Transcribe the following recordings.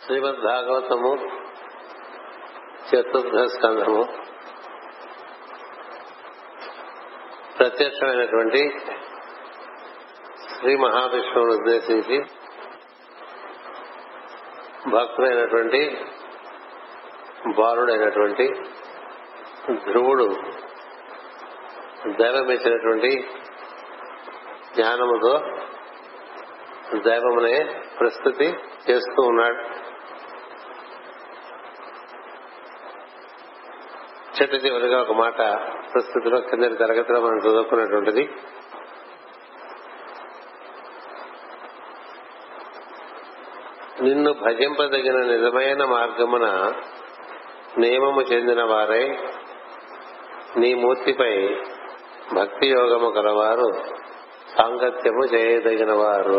శ్రీమద్ భాగవతము చతుర్థ స్కంధము ప్రత్యక్షమైనటువంటి శ్రీ మహావిష్ణువును ఉద్దేశించి భక్తుడైనటువంటి బాలుడైనటువంటి ధ్రువుడు దైవం ఇచ్చినటువంటి జ్ఞానముతో దైవమునే ప్రస్తుతి చేస్తూ ఉన్నాడు చెట్టు చివరిగా ఒక మాట ప్రస్తుతిలో కిందటి తరగతిలో మనం చదువుకున్నటువంటిది నిన్ను భజింపదగిన నిజమైన మార్గమున నియమము చెందిన వారై నీ మూర్తిపై భక్తి యోగము గలవారు సాంగత్యము చేయదగిన వారు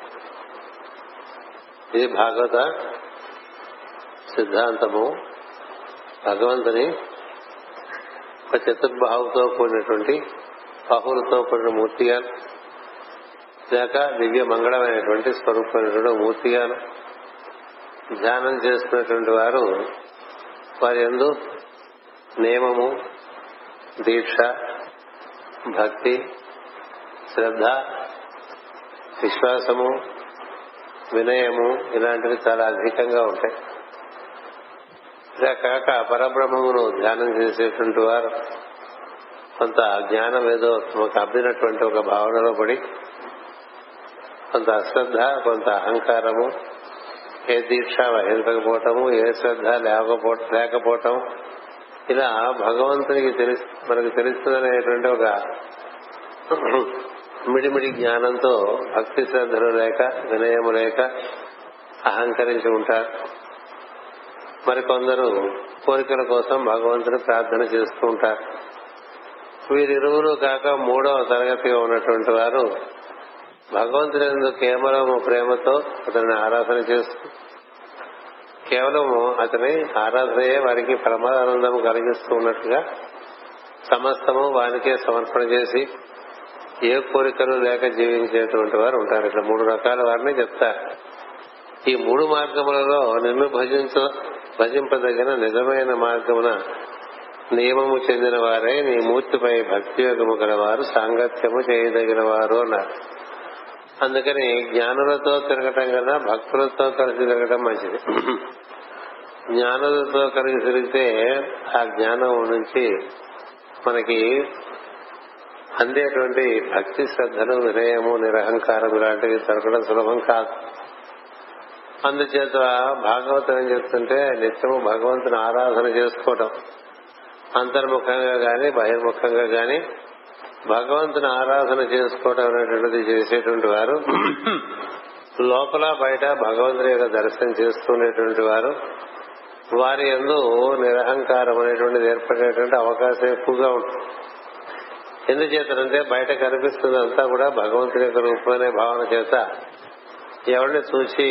ఇది భాగవత సిద్ధాంతము భగవంతుని ఒక చతుర్బాహుతో కూడినటువంటి బాహులతో కూడిన మూర్తిగా లేక దివ్య మంగళమైనటువంటి స్వరూపమైనటువంటి మూర్తిగాను ధ్యానం చేస్తున్నటువంటి వారు వారి ఎందు నియమము దీక్ష భక్తి శ్రద్ధ విశ్వాసము వినయము ఇలాంటివి చాలా అధికంగా ఉంటాయి ఇలా కాక పరబ్రహ్మమును ధ్యానం చేసేటువంటి వారు కొంత జ్ఞానం ఏదో మాకు అబ్బినటువంటి ఒక భావనలో పడి కొంత అశ్రద్ధ కొంత అహంకారము ఏ దీక్ష వహించకపోవటము ఏ శ్రద్ధ లేకపోవటం ఇలా భగవంతునికి తెలుసు మనకు తెలుస్తుందనేటువంటి ఒక మిడిమిడి జ్ఞానంతో భక్తి శ్రద్ధలు లేక వినయము లేక అహంకరించి ఉంటారు మరికొందరు కోరికల కోసం భగవంతుని ప్రార్థన చేస్తూ ఉంటారు వీరిరువురు కాక మూడవ తరగతిగా ఉన్నటువంటి వారు భగవంతుని కేవలం ప్రేమతో అతన్ని ఆరాధన చేస్తూ కేవలము అతని ఆరాధనయే వారికి పరమానందం కలిగిస్తూ ఉన్నట్టుగా సమస్తము వారికే సమర్పణ చేసి ఏ కోరికలు లేక జీవించేటువంటి వారు ఉంటారు ఇట్లా మూడు రకాల వారిని చెప్తారు ఈ మూడు మార్గములలో నిన్ను భజించ భజింపదగిన నిజమైన మార్గమున నియమము చెందిన వారే నీ మూర్తిపై భక్తి యోగము గలవారు సాంగత్యము చేయదగిన వారు అన్నారు అందుకని జ్ఞానులతో తిరగటం కన్నా భక్తులతో కలిసి తిరగటం మంచిది జ్ఞానులతో కలిసి తిరిగితే ఆ జ్ఞానం నుంచి మనకి అందేటువంటి భక్తి శ్రద్ధలు వినయము నిరహంకారం ఇలాంటివి దొరకడం సులభం కాదు అందుచేత భాగవతం ఏం చెప్తుంటే నిత్యము భగవంతుని ఆరాధన చేసుకోవటం అంతర్ముఖంగా గాని బహిర్ముఖంగా గాని భగవంతుని ఆరాధన చేసుకోవడం అనేటువంటిది చేసేటువంటి వారు లోపల బయట భగవంతుని యొక్క దర్శనం చేసుకునేటువంటి వారు వారి ఎందు నిరహంకారం అనేటువంటిది ఏర్పడేటువంటి అవకాశం ఎక్కువగా ఉంటుంది ఎందుచేతంటే బయట కనిపిస్తుంది అంతా కూడా భగవంతుని యొక్క రూపమనే భావన చేత ఎవరిని చూసి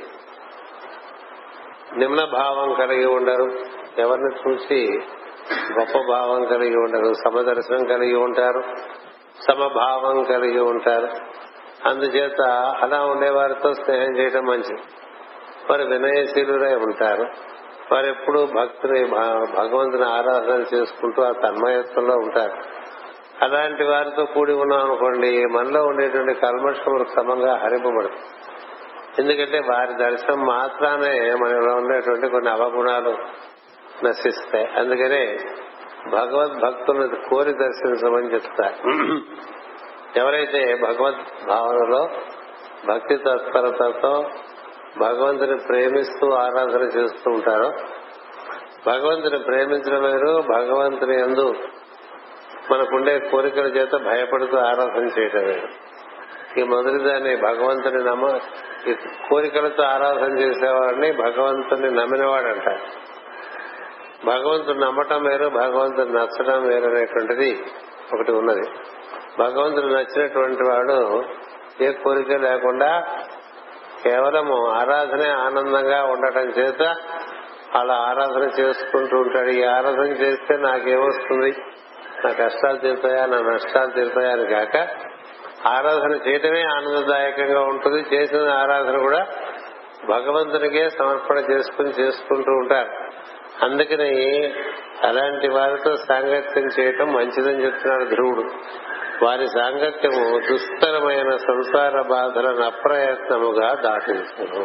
నిమ్న భావం కలిగి ఉండరు ఎవరిని చూసి గొప్ప భావం కలిగి ఉండరు సమదర్శనం కలిగి ఉంటారు సమభావం కలిగి ఉంటారు అందుచేత అలా ఉండేవారితో స్నేహం చేయడం మంచిది వారు వినయశీలురై ఉంటారు వారు ఎప్పుడు భక్తుని భగవంతుని ఆరాధన చేసుకుంటూ ఆ తన్మయత్వంలో ఉంటారు అలాంటి వారితో కూడి ఉన్నాం అనుకోండి మనలో ఉండేటువంటి కల్మషములు క్రమంగా హరింపబడుతుంది ఎందుకంటే వారి దర్శనం మాత్రానే మనలో ఉండేటువంటి కొన్ని అవగుణాలు నశిస్తాయి అందుకనే భగవద్భక్తులను కోరి దర్శించమని చెప్తారు ఎవరైతే భగవద్ భావనలో భక్తి తత్పరతతో భగవంతుని ప్రేమిస్తూ ఆరాధన చేస్తూ ఉంటారో భగవంతుని ప్రేమించడం వేరు భగవంతుని ఎందు మనకుండే కోరికల చేత భయపడుతూ ఆరాధన చేయటం వేరు ఈ మొదటి దాన్ని భగవంతుని నమ్మ ఈ కోరికలతో ఆరాధన చేసేవాడిని భగవంతుని నమ్మినవాడు అంటారు భగవంతుని నమ్మటం వేరు భగవంతుని నచ్చడం వేరు అనేటువంటిది ఒకటి ఉన్నది భగవంతుడు నచ్చినటువంటి వాడు ఏ కోరిక లేకుండా కేవలము ఆరాధనే ఆనందంగా ఉండటం చేత అలా ఆరాధన చేసుకుంటూ ఉంటాడు ఈ ఆరాధన చేస్తే నాకేమొస్తుంది నా కష్టాలు తీరుతాయా నా నష్టాలు తీరుతాయా అని కాక ఆరాధన చేయటమే ఆనందదాయకంగా ఉంటుంది చేసిన ఆరాధన కూడా భగవంతునికే సమర్పణ చేసుకుని చేసుకుంటూ ఉంటారు అందుకని అలాంటి వారితో సాంగత్యం చేయటం మంచిదని చెప్తున్నాడు ధ్రువుడు వారి సాంగత్యము దుస్తరమైన సంసార బాధలను అప్రయత్నముగా దాటించను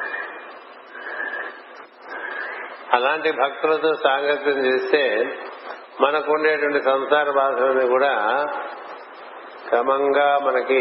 అలాంటి భక్తులతో సాంగత్యం చేస్తే మనకు ఉండేటువంటి సంసార బాధలని కూడా క్రమంగా మనకి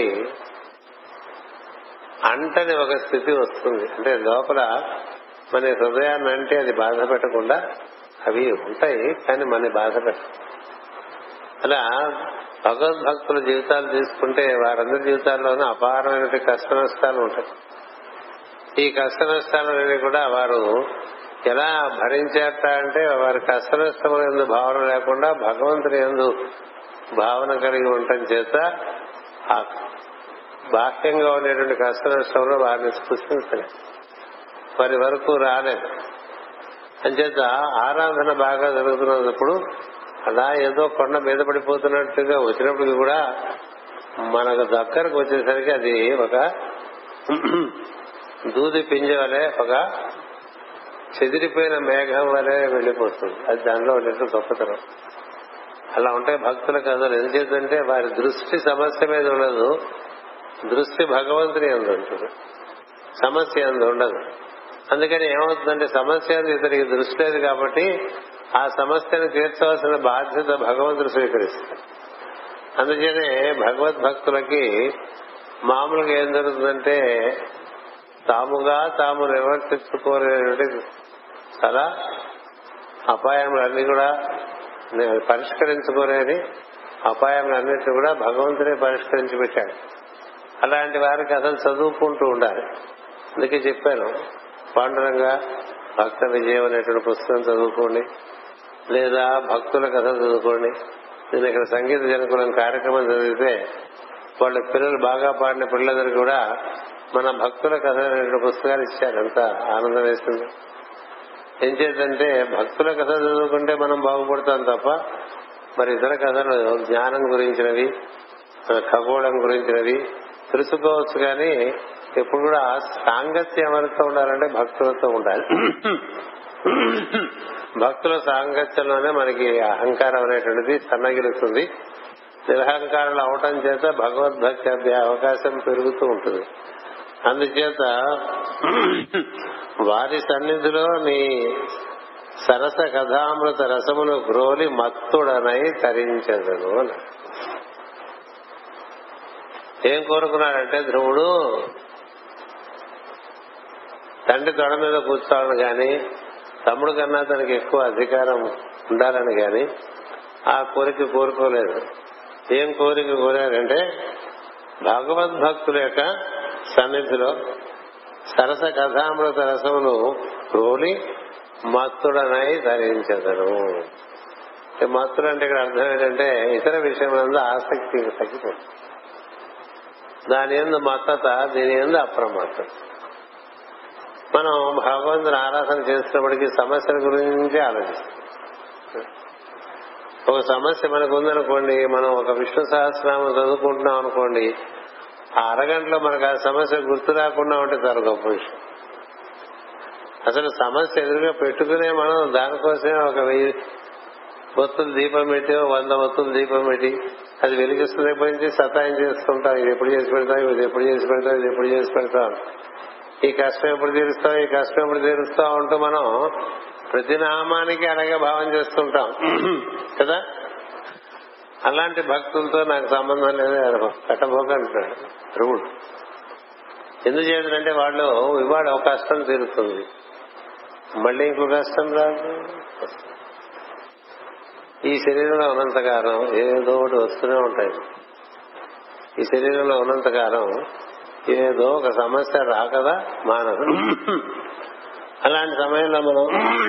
అంటని ఒక స్థితి వస్తుంది అంటే లోపల మన హృదయాన్ని అంటే అది బాధ పెట్టకుండా అవి ఉంటాయి కానీ మన బాధ పెట్ట అలా భగవద్భక్తుల జీవితాలు తీసుకుంటే వారందరి జీవితాల్లోనూ అపారమైన కష్ట నష్టాలు ఉంటాయి ఈ కష్ట నష్టాలనేవి కూడా వారు ఎలా భరించేట అంటే వారి కష్ట నష్టముల ఎందు భావన లేకుండా భగవంతుని ఎందు భావన కలిగి ఉండటం చేత ఆ బాహ్యంగా ఉండేటువంటి కష్ట నష్టంలో వారిని స్పృశించలేదు వారి వరకు రాలేదు అంచేత ఆరాధన బాగా జరుగుతున్నప్పుడు అలా ఏదో కొండ మీద పడిపోతున్నట్టుగా వచ్చినప్పటికీ కూడా మనకు దగ్గరకు వచ్చేసరికి అది ఒక దూది పింజ వలె ఒక చెదిరిపోయిన మేఘం వలె వెళ్ళిపోతుంది అది దానిలో ఉండేటువంటి గొప్పతనం అలా ఉంటాయి భక్తుల కథలు ఎందుచేతంటే వారి దృష్టి సమస్య మీద ఉండదు దృష్టి భగవంతుని ఎందు ఉంటుంది సమస్య ఎందు ఉండదు అందుకని ఏమవుతుందంటే సమస్య ఇతనికి దృష్టి లేదు కాబట్టి ఆ సమస్యను తీర్చవలసిన బాధ్యత భగవంతుడు స్వీకరిస్తాడు అందుకనే భగవద్భక్తులకి మామూలుగా ఏం జరుగుతుందంటే తాముగా తాము నివర్తించుకోలేటువంటి చాలా అపాయములన్నీ కూడా పరిష్కరించుకోలేని అపాయములన్నింటినీ కూడా భగవంతుడే పరిష్కరించి పెట్టాడు అలాంటి వారి కథలు చదువుకుంటూ ఉండాలి అందుకే చెప్పాను పాండురంగా భక్త విజయం అనేటువంటి పుస్తకం చదువుకోండి లేదా భక్తుల కథ చదువుకోండి నేను ఇక్కడ సంగీత జనకులం కార్యక్రమం చదివితే వాళ్ళ పిల్లలు బాగా పాడిన పిల్లలందరికీ కూడా మన భక్తుల కథ అనేటువంటి పుస్తకాలు ఇచ్చారు ఎంత ఆనందం వేస్తుంది ఏం చేద్దంటే భక్తుల కథ చదువుకుంటే మనం బాగుపడతాం తప్ప మరి ఇతర కథలు జ్ఞానం గురించినవి ఖగోళం గురించినవి తెలుసుకోవచ్చు కానీ ఎప్పుడు కూడా సాంగత్యం ఎవరితో ఉండాలంటే భక్తులతో ఉండాలి భక్తుల సాంగత్యంలోనే మనకి అహంకారం అనేటువంటిది సన్నగిలుస్తుంది నిరహంకారాలు అవటం చేత భగవద్భక్తి అభ్య అవకాశం పెరుగుతూ ఉంటుంది అందుచేత వారి సన్నిధిలో నీ సరస కథామృత రసమును గ్రోలి మత్తుడనై తరించదను అని ఏం కోరుకున్నాడంటే ధ్రువుడు తండ్రి తొడ మీద కూర్చోవాలని గాని తమ్ముడు కన్నా తనకి ఎక్కువ అధికారం ఉండాలని గాని ఆ కోరిక కోరుకోలేదు ఏం కోరిక కోరారంటే భగవద్భక్తుల యొక్క సన్నిధిలో సరస కథామృత రసమును రోలి మత్తుడనై ధరించదను మత్తుడు అంటే ఇక్కడ అర్థం ఏంటంటే ఇతర విషయములందు ఆసక్తి తగ్గిపోతుంది దాని ఎందు మత్తత దీని ఎందు అప్రమత్తత మనం భగవంతుని ఆరాధన చేసినప్పటికీ సమస్యల గురించి ఆలోచిస్తాం ఒక సమస్య మనకు ఉందనుకోండి మనం ఒక విష్ణు సహస్రనామం చదువుకుంటున్నాం అనుకోండి ఆ అరగంటలో మనకు ఆ సమస్య గుర్తు రాకుండా ఉంటే చాలా గొప్ప విషయం అసలు సమస్య ఎదురుగా పెట్టుకునే మనం దానికోసమే ఒక వెయ్యి ఒత్తులు దీపం పెట్టి వంద ఒత్తులు దీపం పెట్టి అది వెలిగిస్తుంది పోయించి సతాయం చేస్తుంటాం ఇది ఎప్పుడు చేసి పెడతాం ఇది ఎప్పుడు చేసి పెడతాం ఇది ఎప్పుడు చేసి పెడతాం ఈ కష్టం ఎప్పుడు తీరుస్తాం ఈ కష్టం ఎప్పుడు తీరుస్తాం అంటూ మనం ప్రతి నామానికి అలాగే భావం చేస్తుంటాం కదా అలాంటి భక్తులతో నాకు సంబంధం లేదు కట్టబోకంటున్నాడు ధ్రువుడు ఎందుచేతంటే వాళ్ళు ఇవాడు ఒక కష్టం తీరుతుంది మళ్ళీ ఇంకో కష్టం రాదు ఈ శరీరంలో ఉన్నంతకాలం ఏదో ఒకటి వస్తూనే ఉంటాయి ఈ శరీరంలో ఉన్నంతకాలం ఏదో ఒక సమస్య రాకదా మానదు అలాంటి సమయంలో మనం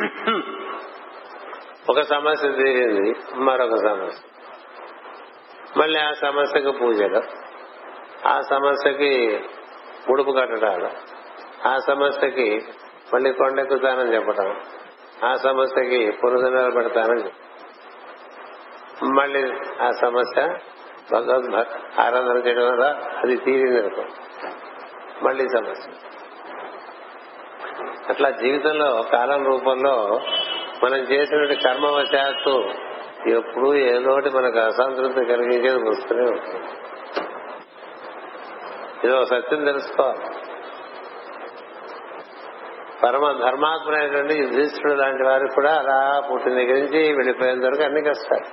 ఒక సమస్య తీరింది మరొక సమస్య మళ్ళీ ఆ సమస్యకు పూజలు ఆ సమస్యకి ముడుపు కట్టడాలు ఆ సమస్యకి మళ్ళీ కొండెక్కుతానని చెప్పడం ఆ సమస్యకి పునరుదనాలు పెడతానని మళ్ళీ ఆ సమస్య భగవద్ ఆరాధన చేయడం వల్ల అది తీరింది అనుకో మళ్ళీ సమస్య అట్లా జీవితంలో కాలం రూపంలో మనం చేసినటువంటి కర్మవశాత్తు ఎప్పుడు ఏదోటి మనకు అసంతృప్తి కలిగించేది వస్తూనే ఉంటుంది ఇది ఒక సత్యం తెలుసుకోవాలి పరమ ధర్మాత్మైనటువంటి యుధిష్ఠుడు లాంటి వారికి కూడా అలా పుట్టిన దగ్గర నుంచి వెళ్ళిపోయేంత వరకు అన్ని కష్టాలు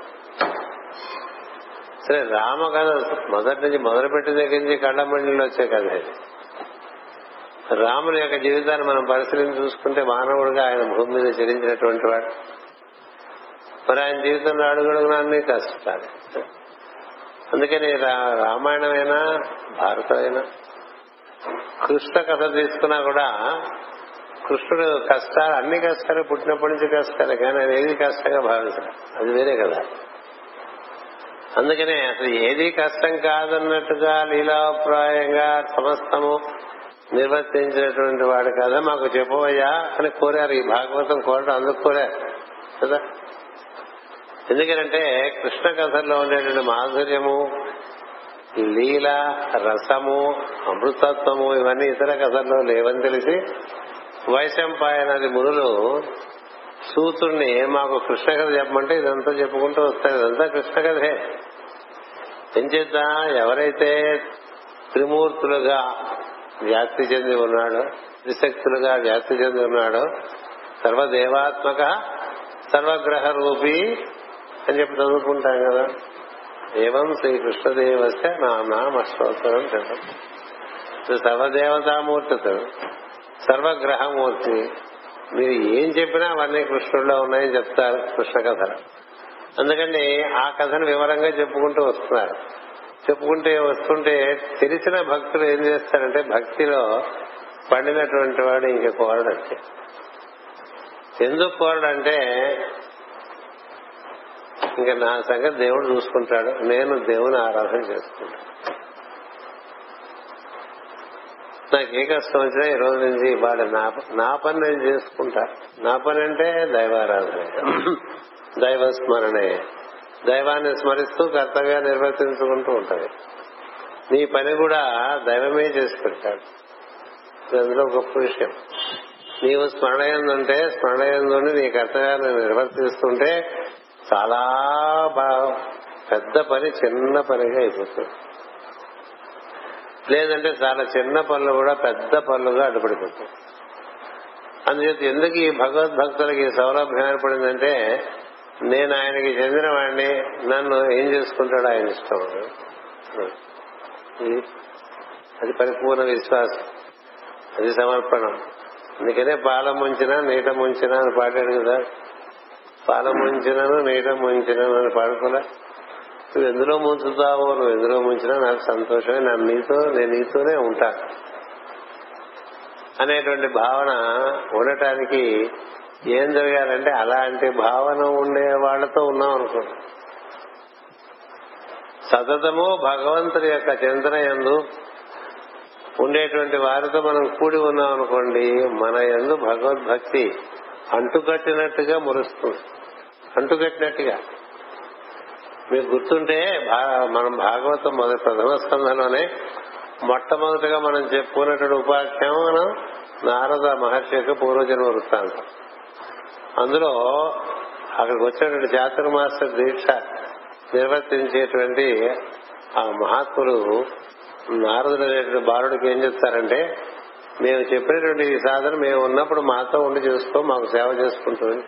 సరే రామ కథ మొదటి నుంచి మొదలుపెట్టిన దగ్గర నుంచి కండమండిలో వచ్చే కథ ఇది రాముని యొక్క జీవితాన్ని మనం పరిశీలించి చూసుకుంటే మానవుడిగా ఆయన భూమి మీద చరించినటువంటి వాడు మరి ఆయన జీవితంలో అడుగడుగునా అన్ని కష్టాలు అందుకని రామాయణమైనా భారతమైనా కృష్ణ కథ తీసుకున్నా కూడా కృష్ణుడు కష్టాలు అన్ని కష్టాలు పుట్టినప్పటి నుంచి కష్టాలే కానీ ఆయన ఏది కష్టంగా భావించడం అది వేరే కదా అందుకనే అసలు ఏది కష్టం కాదన్నట్టుగా లీలాప్రాయంగా సమస్తము నిర్వర్తించినటువంటి వాడు కదా మాకు చెప్పవయ్యా అని కోరారు ఈ భాగవతం కోరడం అందుకు కోరారు కదా ఎందుకంటే కృష్ణ కథల్లో ఉండేటువంటి మాధుర్యము లీల రసము అమృతత్వము ఇవన్నీ ఇతర కథల్లో లేవని తెలిసి వైశంపాయనాది మునులు సూతుడిని మాకు కృష్ణ కథ చెప్పమంటే ఇదంతా చెప్పుకుంటూ వస్తారు ఇదంతా కృష్ణ కథే ఏం చేద్దా ఎవరైతే త్రిమూర్తులుగా వ్యాప్తి చెంది ఉన్నాడో త్రిశక్తులుగా వ్యాప్తి చెంది ఉన్నాడో సర్వదేవాత్మక సర్వగ్రహ రూపి అని చెప్పి చదువుకుంటాం కదా ఏవం శ్రీకృష్ణదేవస్య నా నామ స్తోత్రం చెప్పండి సర్వదేవతామూర్తి సర్వగ్రహమూర్తి మీరు ఏం చెప్పినా అవన్నీ కృష్ణుడిలో ఉన్నాయని చెప్తారు కృష్ణ కథలు అందుకని ఆ కథను వివరంగా చెప్పుకుంటూ వస్తున్నారు చెప్పుకుంటే వస్తుంటే తెలిసిన భక్తులు ఏం చేస్తారంటే భక్తిలో పండినటువంటి వాడు ఇంక కోరడంటే ఎందుకు కోరడంటే ఇంకా నా సంగతి దేవుడు చూసుకుంటాడు నేను దేవుని ఆరాధన చేసుకుంటాను నాకు ఏ కష్టం వచ్చినా ఈ రోజు నుంచి ఇవాళ నా పని నేను చేసుకుంటా నా పని అంటే దైవారాధన దైవ స్మరణే దైవాన్ని స్మరిస్తూ కర్తవ్యాన్ని నిర్వర్తించుకుంటూ ఉంటది నీ పని కూడా దైవమే చేసి పెట్టాడు అందులో గొప్ప విషయం నీవు స్మరణయందుంటే స్మరణయందుండి నీ కర్తవ్యాన్ని నిర్వర్తిస్తుంటే చాలా పెద్ద పని చిన్న పనిగా అయిపోతుంది లేదంటే చాలా చిన్న పనులు కూడా పెద్ద పనులుగా అడ్డుపడిపోతాయి అందుచేత ఎందుకు ఈ భగవద్భక్తులకి సౌలభ్యం ఏర్పడిందంటే నేను ఆయనకి చెందిన వాడిని నన్ను ఏం చేసుకుంటాడు ఆయన ఇష్టం అది పరిపూర్ణ విశ్వాసం అది సమర్పణం అందుకనే పాల ముంచిన నీట ముంచిన అని పాడాడు కదా పాల ముంచినను నీట ముంచినను అని పాడుకోలే నువ్వు ఎందులో ముంచుతావో నువ్వు ఎందులో ముంచినా నాకు సంతోషమే నా నీతో నేను నీతోనే ఉంటా అనేటువంటి భావన ఉండటానికి ఏం జరగాలంటే అలాంటి భావన ఉండే వాళ్లతో ఉన్నాం అనుకో సతతము భగవంతుడి యొక్క చింతన ఎందు ఉండేటువంటి వారితో మనం కూడి ఉన్నాం అనుకోండి మన ఎందు భగవద్భక్తి అంటుకట్టినట్టుగా మురుస్తుంది అంటుకట్టినట్టుగా మీకు గుర్తుంటే మనం భాగవతం మొదటి ప్రథమ స్కంధంలోనే మొట్టమొదటిగా మనం చెప్పుకున్నటువంటి ఉపాఖ్యానం నారద మహర్షి యొక్క పూర్వజన్మ వృత్తాంతం అందులో అక్కడికి వచ్చినటువంటి చాతుర్మాస దీక్ష నిర్వర్తించేటువంటి ఆ మహాత్ములు నారదుడు అనేటువంటి బాలుడికి ఏం చెప్తారంటే మేము చెప్పినటువంటి ఈ సాధన మేము ఉన్నప్పుడు మాతో ఉండి చేసుకో మాకు సేవ చేసుకుంటుంది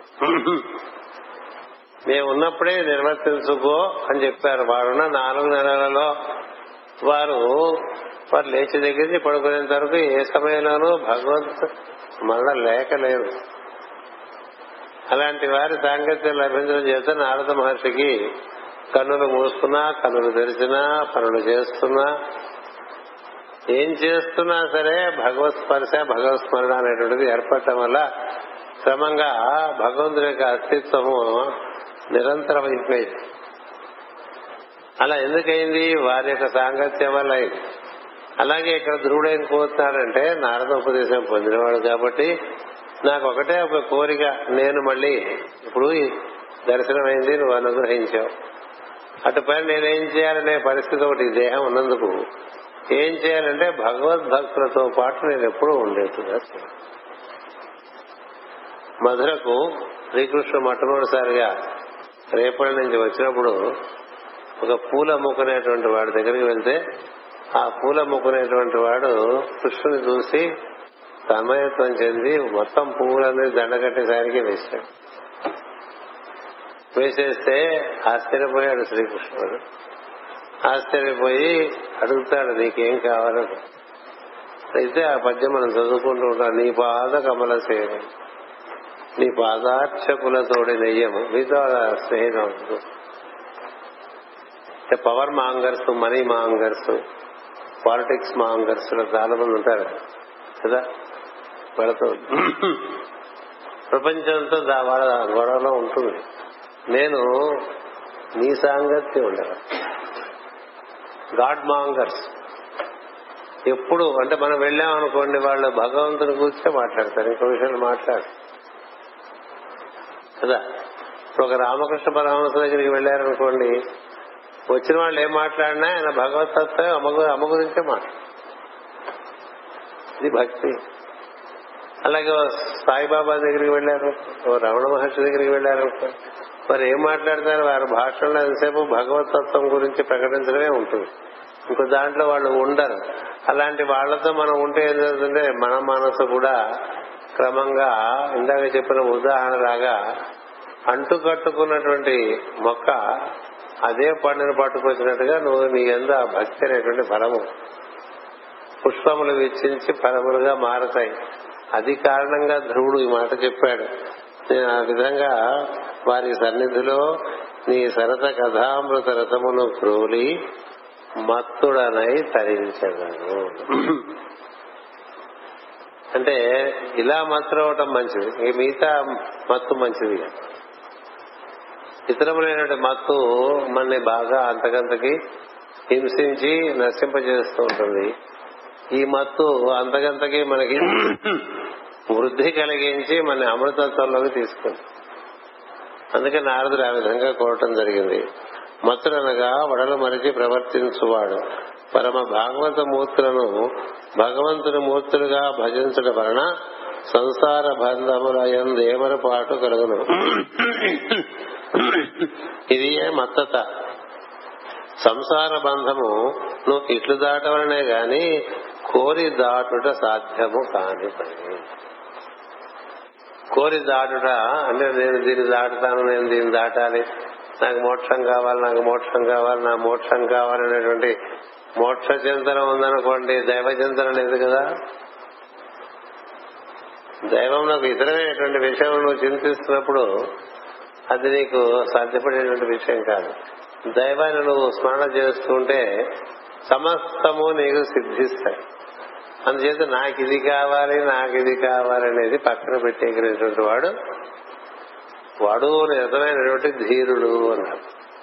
మేము ఉన్నప్పుడే నిర్వర్తించుకో అని చెప్పారు వారున్న నాలుగు నెలలలో వారు వారు లేచి దగ్గర నుంచి పడుకునేంత వరకు ఏ సమయంలోనూ భగవంత్ మరణ లేక లేరు అలాంటి వారి సాంగత్యం లభించడం చేత నారద మహర్షికి కన్నులు మూసుకున్నా కన్నులు తెరిచినా పనులు చేస్తున్నా ఏం చేస్తున్నా సరే భగవత్ స్పర్శ భగవత్ స్మరణ అనేటువంటిది ఏర్పడటం వల్ల క్రమంగా భగవంతుడి యొక్క అస్తిత్వము నిరంతరం అయిపోయింది అలా ఎందుకైంది వారి యొక్క సాంగత్యం వల్ల అయింది అలాగే ఇక్కడ ధ్రువుడు ఏం కోరుతున్నాడంటే నారద ఉపదేశం పొందినవాడు కాబట్టి నాకు ఒకటే ఒక కోరిక నేను మళ్ళీ ఇప్పుడు దర్శనమైంది నువ్వు అనుగ్రహించావు అటుపై నేనేం చేయాలనే పరిస్థితి ఒకటి దేహం ఉన్నందుకు ఏం చేయాలంటే భగవద్భక్తులతో పాటు నేను ఎప్పుడూ ఉండేట్టుగా మధురకు శ్రీకృష్ణుడు మొట్టమొదటిసారిగా రేపటి నుంచి వచ్చినప్పుడు ఒక పూలు అమ్ముకునేటువంటి వాడి దగ్గరికి వెళ్తే ఆ పూలు అమ్ముకునేటువంటి వాడు కృష్ణుని చూసి తన్మయత్వం చెంది మొత్తం పువ్వులన్నీ దండగట్టేసరికి వేశాడు వేసేస్తే ఆశ్చర్యపోయాడు శ్రీకృష్ణుడు ఆశ్చర్యపోయి అడుగుతాడు నీకేం కావాలని అయితే ఆ పద్యం మనం చదువుకుంటూ ఉంటాం నీ పాద కమల సేవ నీ పాదార్చకులతోడి నెయ్యము మీతో స్నేహితం power mongers money mongers politics mongers చాలా మంది ఉంటారు కదా వాళ్ళతో ప్రపంచంతో వాళ్ళ గొడవలో ఉంటుంది నేను నీ సాంగత్యం ఉండదు గాడ్ మాంగర్స్ ఎప్పుడు అంటే మనం వెళ్ళామనుకోండి వాళ్ళు భగవంతుని కూర్చో మాట్లాడతారు ఇంకో విషయాలు మాట్లాడు కదా ఇప్పుడు ఒక రామకృష్ణ పరమహంస దగ్గరికి వెళ్ళారనుకోండి వచ్చిన వాళ్ళు ఏం మాట్లాడినా ఆయన భగవతత్వం అమ్మ అమ్మ గురించే మాట్లాడు ఇది భక్తి అలాగే సాయిబాబా దగ్గరికి వెళ్ళారు ఓ రమణ మహర్షి దగ్గరికి వెళ్ళారు మరి ఏం మాట్లాడతారు వారి భాషలో ఎంతసేపు భగవతత్వం గురించి ప్రకటించడమే ఉంటుంది ఇంకో దాంట్లో వాళ్ళు ఉండరు అలాంటి వాళ్లతో మనం ఉంటే ఏం జరుగుతుంటే మన మనసు కూడా క్రమంగా ఇందాక చెప్పిన ఉదాహరణ లాగా అంటు కట్టుకున్నటువంటి మొక్క అదే పండును పట్టుకొచ్చినట్టుగా నువ్వు నీ ఎందు ఆ భక్తి అనేటువంటి ఫలము పుష్పములు వెచ్చించి ఫలములుగా మారతాయి అది కారణంగా ధ్రువుడు ఈ మాట చెప్పాడు నేను ఆ విధంగా వారి సన్నిధిలో నీ సరత కథామృత రథమును క్రోలి మత్తుడనై తరించగలను అంటే ఇలా మత్తురవటం మంచిది ఈ మిగతా మత్తు మంచిది ఇతరములైనటువంటి మత్తు మనని బాగా అంతకంతకి హింసించి నశింపజేస్తూ ఉంటుంది ఈ మత్తు అంతకంతకి మనకి వృద్ధి కలిగించి మన అమృతత్వంలోకి తీసుకుంది అందుకే నారదుడు ఆ విధంగా కోరటం జరిగింది మత్తులనగా వడలు మరిచి ప్రవర్తించువాడు పరమ భాగవత మూర్తులను భగవంతుని మూర్తులుగా భజించడం వలన సంసార బంధములయం దేవర పాటు కలుగును ఇది మత్తత సంసార బంధము నువ్వు ఇట్లు దాటవలనే గాని కోరి దాటుట సాధ్యము కాని పని కోరి దాటుట అంటే నేను దీన్ని దాటుతాను నేను దీన్ని దాటాలి నాకు మోక్షం కావాలి నాకు మోక్షం కావాలి నా మోక్షం కావాలనేటువంటి మోక్ష చింతన ఉందనుకోండి దైవ చింతన లేదు కదా దైవం నాకు ఇతరమైనటువంటి విషయం నువ్వు చింతిస్తున్నప్పుడు అది నీకు సాధ్యపడేటువంటి విషయం కాదు దైవాన్ని నువ్వు స్మరణ చేస్తుంటే సమస్తము నీకు సిద్ధిస్తాయి అందుచేత నాకు ఇది కావాలి నాకు ఇది కావాలి అనేది పక్కన పెట్టేగినటువంటి వాడు వాడు నిజమైనటువంటి ధీరుడు అన్నాడు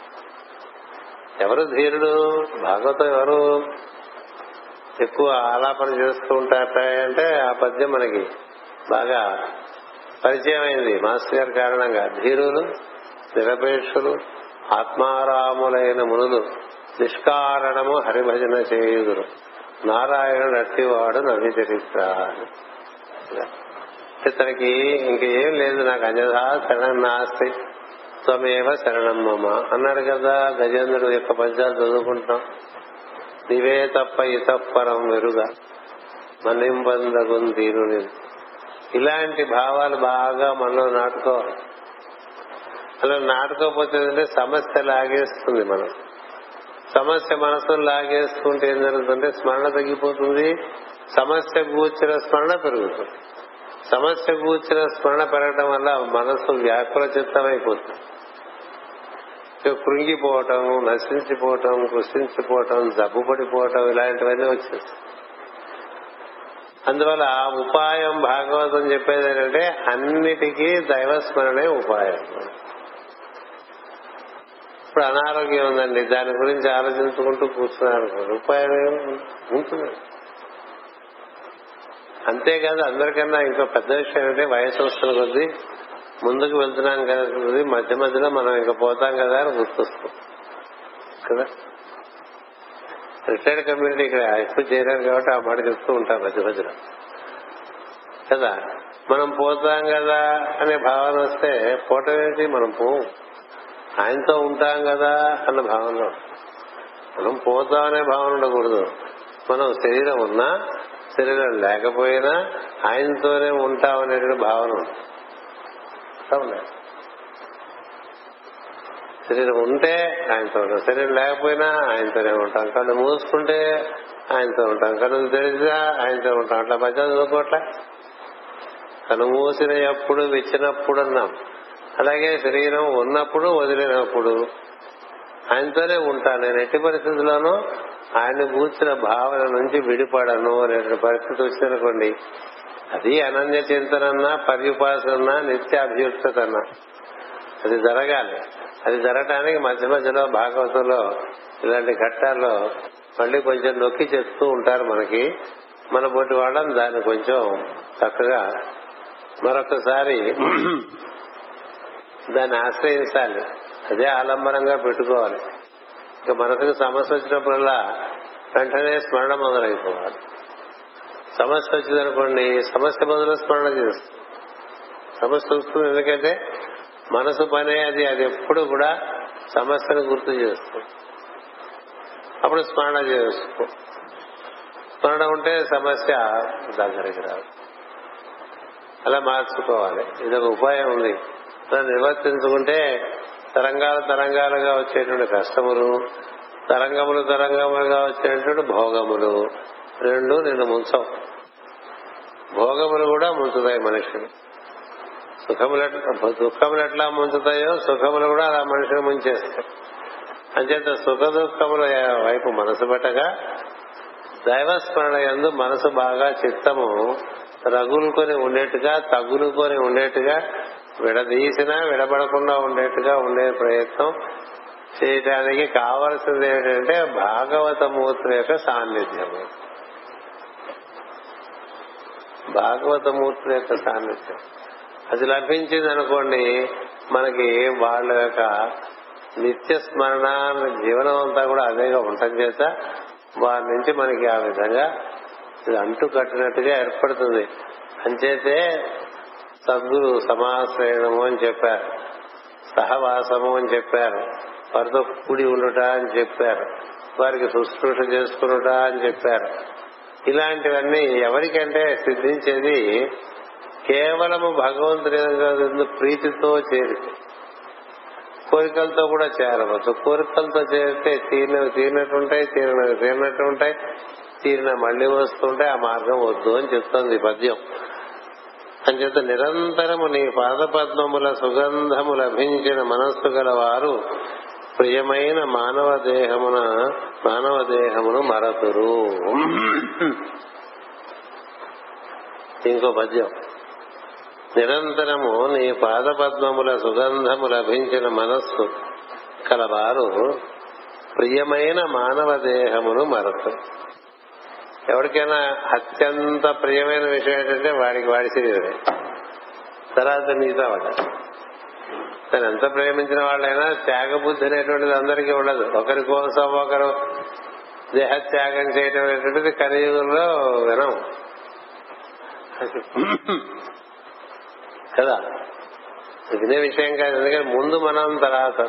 ఎవరు ధీరుడు భాగవతం ఎవరు ఎక్కువ ఆలాపన చేస్తూ ఉంటారట అంటే ఆ పద్యం మనకి బాగా పరిచయం అయింది మాస్టర్ గారి కారణంగా ధీరులు నిరపేక్షులు ఆత్మారాములైన మునులు నిష్కారణము హరిభజన చేయుదురు నారాయణుడు అట్టివాడు నవి చరిత్ర తనకి ఇంకేం లేదు నాకు అంజదా శరణం నాస్తి త్వమేవ శరణం మమ అన్నాడు కదా గజేంద్రుడు యొక్క పద్యాలు చదువుకుంటాం నీవే తప్ప ఇతప్పరం వెరుగా మనింబందగున్ దీనుని ఇలాంటి భావాలు బాగా మనలో నాటుకోవాలి అలా నాటుకోకపోతే ఏంటంటే సమస్య లాగేస్తుంది మనం సమస్య మనసును లాగేసుకుంటే ఏం జరుగుతుందంటే స్మరణ తగ్గిపోతుంది సమస్య కూర్చిన స్మరణ పెరుగుతుంది సమస్య కూర్చిన స్మరణ పెరగడం వల్ల మనసు వ్యాకుల చిత్తమైపోతుంది కృంగిపోవటం నశించిపోవటం కృషించిపోవటం జబ్బు పడిపోవటం ఇలాంటివన్నీ వచ్చేస్తాయి అందువల్ల ఉపాయం భాగవతం చెప్పేది ఏంటంటే అన్నిటికీ దైవస్మరణే ఉపాయం ఇప్పుడు అనారోగ్యం ఉందండి దాని గురించి ఆలోచించుకుంటూ కూర్చున్నారు ఉపాయం ఉంటుంది అంతేకాదు అందరికన్నా ఇంకో పెద్ద విషయం ఏంటంటే వయసు వస్తున్న కొద్దీ ముందుకు వెళ్తున్నాం కదా మధ్య మధ్యలో మనం ఇంకా పోతాం కదా అని గుర్తొస్తాం కదా రిటైర్డ్ కమ్యూనిటీ ఇక్కడ ఎక్కువ చేరారు కాబట్టి ఆ మాట చెప్తూ ఉంటారు మధ్య మధ్యలో కదా మనం పోతాం కదా అనే భావన వస్తే పోవటం ఏంటి మనం పోం ఆయనతో ఉంటాం కదా అన్న భావన మనం పోతాం అనే భావన ఉండకూడదు మనం శరీరం ఉన్నా శరీరం లేకపోయినా ఆయనతోనే ఉంటాం అనేటువంటి భావన ఉంది అవునా? శరీరం ఉంటే ఆయనతో ఉంటాం శరీరం లేకపోయినా ఆయనతోనే ఉంటాం కళ్ళు మూసుకుంటే ఆయనతో ఉంటాం కళ్ళు తెరిచినా ఆయనతో ఉంటాం అట్లా మధ్య చదువుకోవట్లే కను మూసిన ఎప్పుడు విచ్చినప్పుడు అన్నాం అలాగే శరీరం ఉన్నప్పుడు వదిలినప్పుడు ఆయనతోనే ఉంటాను నేను ఎట్టి పరిస్థితుల్లోనూ ఆయన కూర్చున్న భావన నుంచి విడిపడను అనే పరిస్థితి వచ్చిందనుకోండి అది అనన్య చింతనన్నా పర్యుపాసన నిత్య అభ్యుక్తన్నా అది జరగాలి అది జరగటానికి మధ్య మధ్యలో భాగవతంలో ఇలాంటి ఘట్టాల్లో మళ్ళీ కొంచెం నొక్కి చెప్తూ ఉంటారు మనకి మన పోటీ వాళ్ళం దాన్ని కొంచెం చక్కగా మరొకసారి దాన్ని ఆశ్రయించాలి అదే ఆలంబనంగా పెట్టుకోవాలి ఇక మనసుకు సమస్య వచ్చినప్పుడల్లా వెంటనే స్మరణ మొదలైపోవాలి సమస్య వచ్చిందనుకోండి సమస్య బదులు స్మరణ చేస్తుంది సమస్య వస్తుంది ఎందుకంటే మనసు పనే అది అది ఎప్పుడు కూడా సమస్యను గుర్తు చేస్తుంది అప్పుడు స్మరణ చేసుకో స్మరణ ఉంటే సమస్య దగ్గరికి రాదు అలా మార్చుకోవాలి ఇది ఒక ఉపాయం ఉంది అలా నిర్వర్తించుకుంటే తరంగాలు తరంగాలుగా వచ్చేటువంటి కష్టములు తరంగములు తరంగములుగా వచ్చేటువంటి భోగములు రెండు నిన్ను ముంచవు భోగములు కూడా ముంచుతాయి మనిషిని సుఖములు దుఃఖములు ఎట్లా ముంచుతాయో సుఖములు కూడా అలా మనిషిని ముంచేస్తాయి అంచేత సుఖ దుఃఖముల వైపు మనసు పెట్టగా దైవస్మరణ ఎందు మనసు బాగా చిత్తము రగులుకొని ఉండేట్టుగా తగులుకొని ఉండేట్టుగా విడదీసినా విడబడకుండా ఉండేట్టుగా ఉండే ప్రయత్నం చేయడానికి కావలసింది ఏంటంటే భాగవతమూర్తుల యొక్క సాన్నిధ్యము భాగవతమూర్తుల యొక్క సాన్నిధ్యం అది లభించింది అనుకోండి మనకి వాళ్ళ యొక్క నిత్య స్మరణ జీవనం అంతా కూడా అదేగా ఉండటం చేత వారి నుంచి మనకి ఆ విధంగా ఇది అంటు కట్టినట్టుగా ఏర్పడుతుంది అంచేతే సద్గురు సమాశ్రయణము అని చెప్పారు సహవాసము అని చెప్పారు వారితో కూడి ఉండుట అని చెప్పారు వారికి శుశ్రూష చేసుకునుట అని చెప్పారు ఇలాంటివన్నీ ఎవరికంటే సిద్ధించేది కేవలము భగవంతుని యొక్క ప్రీతితో చేరి కోరికలతో కూడా చేరవచ్చు కోరికలతో చేరితే తీరిన తీరినట్టుంటాయి తీరిన తీరినట్టు ఉంటాయి తీరిన మళ్లీ వస్తుంటే ఆ మార్గం వద్దు అని చెప్తోంది ఈ పద్యం అంచేత నిరంతరము నీ పాదపద్మముల సుగంధము లభించిన మనస్సు గలవారు ప్రియమైన మానవ దేహమున మానవ దేహమును మరతురు ఇంకో పద్యం నిరంతరము నీ పాదపద్మముల సుగంధము లభించిన మనస్సు కలవారు ప్రియమైన మానవ దేహమును మరతు ఎవరికైనా అత్యంత ప్రియమైన విషయం ఏంటంటే వాడికి వాడి శరీరమే తర్వాత నీతో వాడ తను ఎంత ప్రేమించిన వాళ్ళైనా త్యాగబుద్ధి అనేటువంటిది అందరికీ ఉండదు ఒకరి కోసం ఒకరు దేహత్యాగం చేయటం అనేటువంటిది కలియుగంలో వినం కదా వినే విషయం కాదు ఎందుకంటే ముందు మనం తర్వాత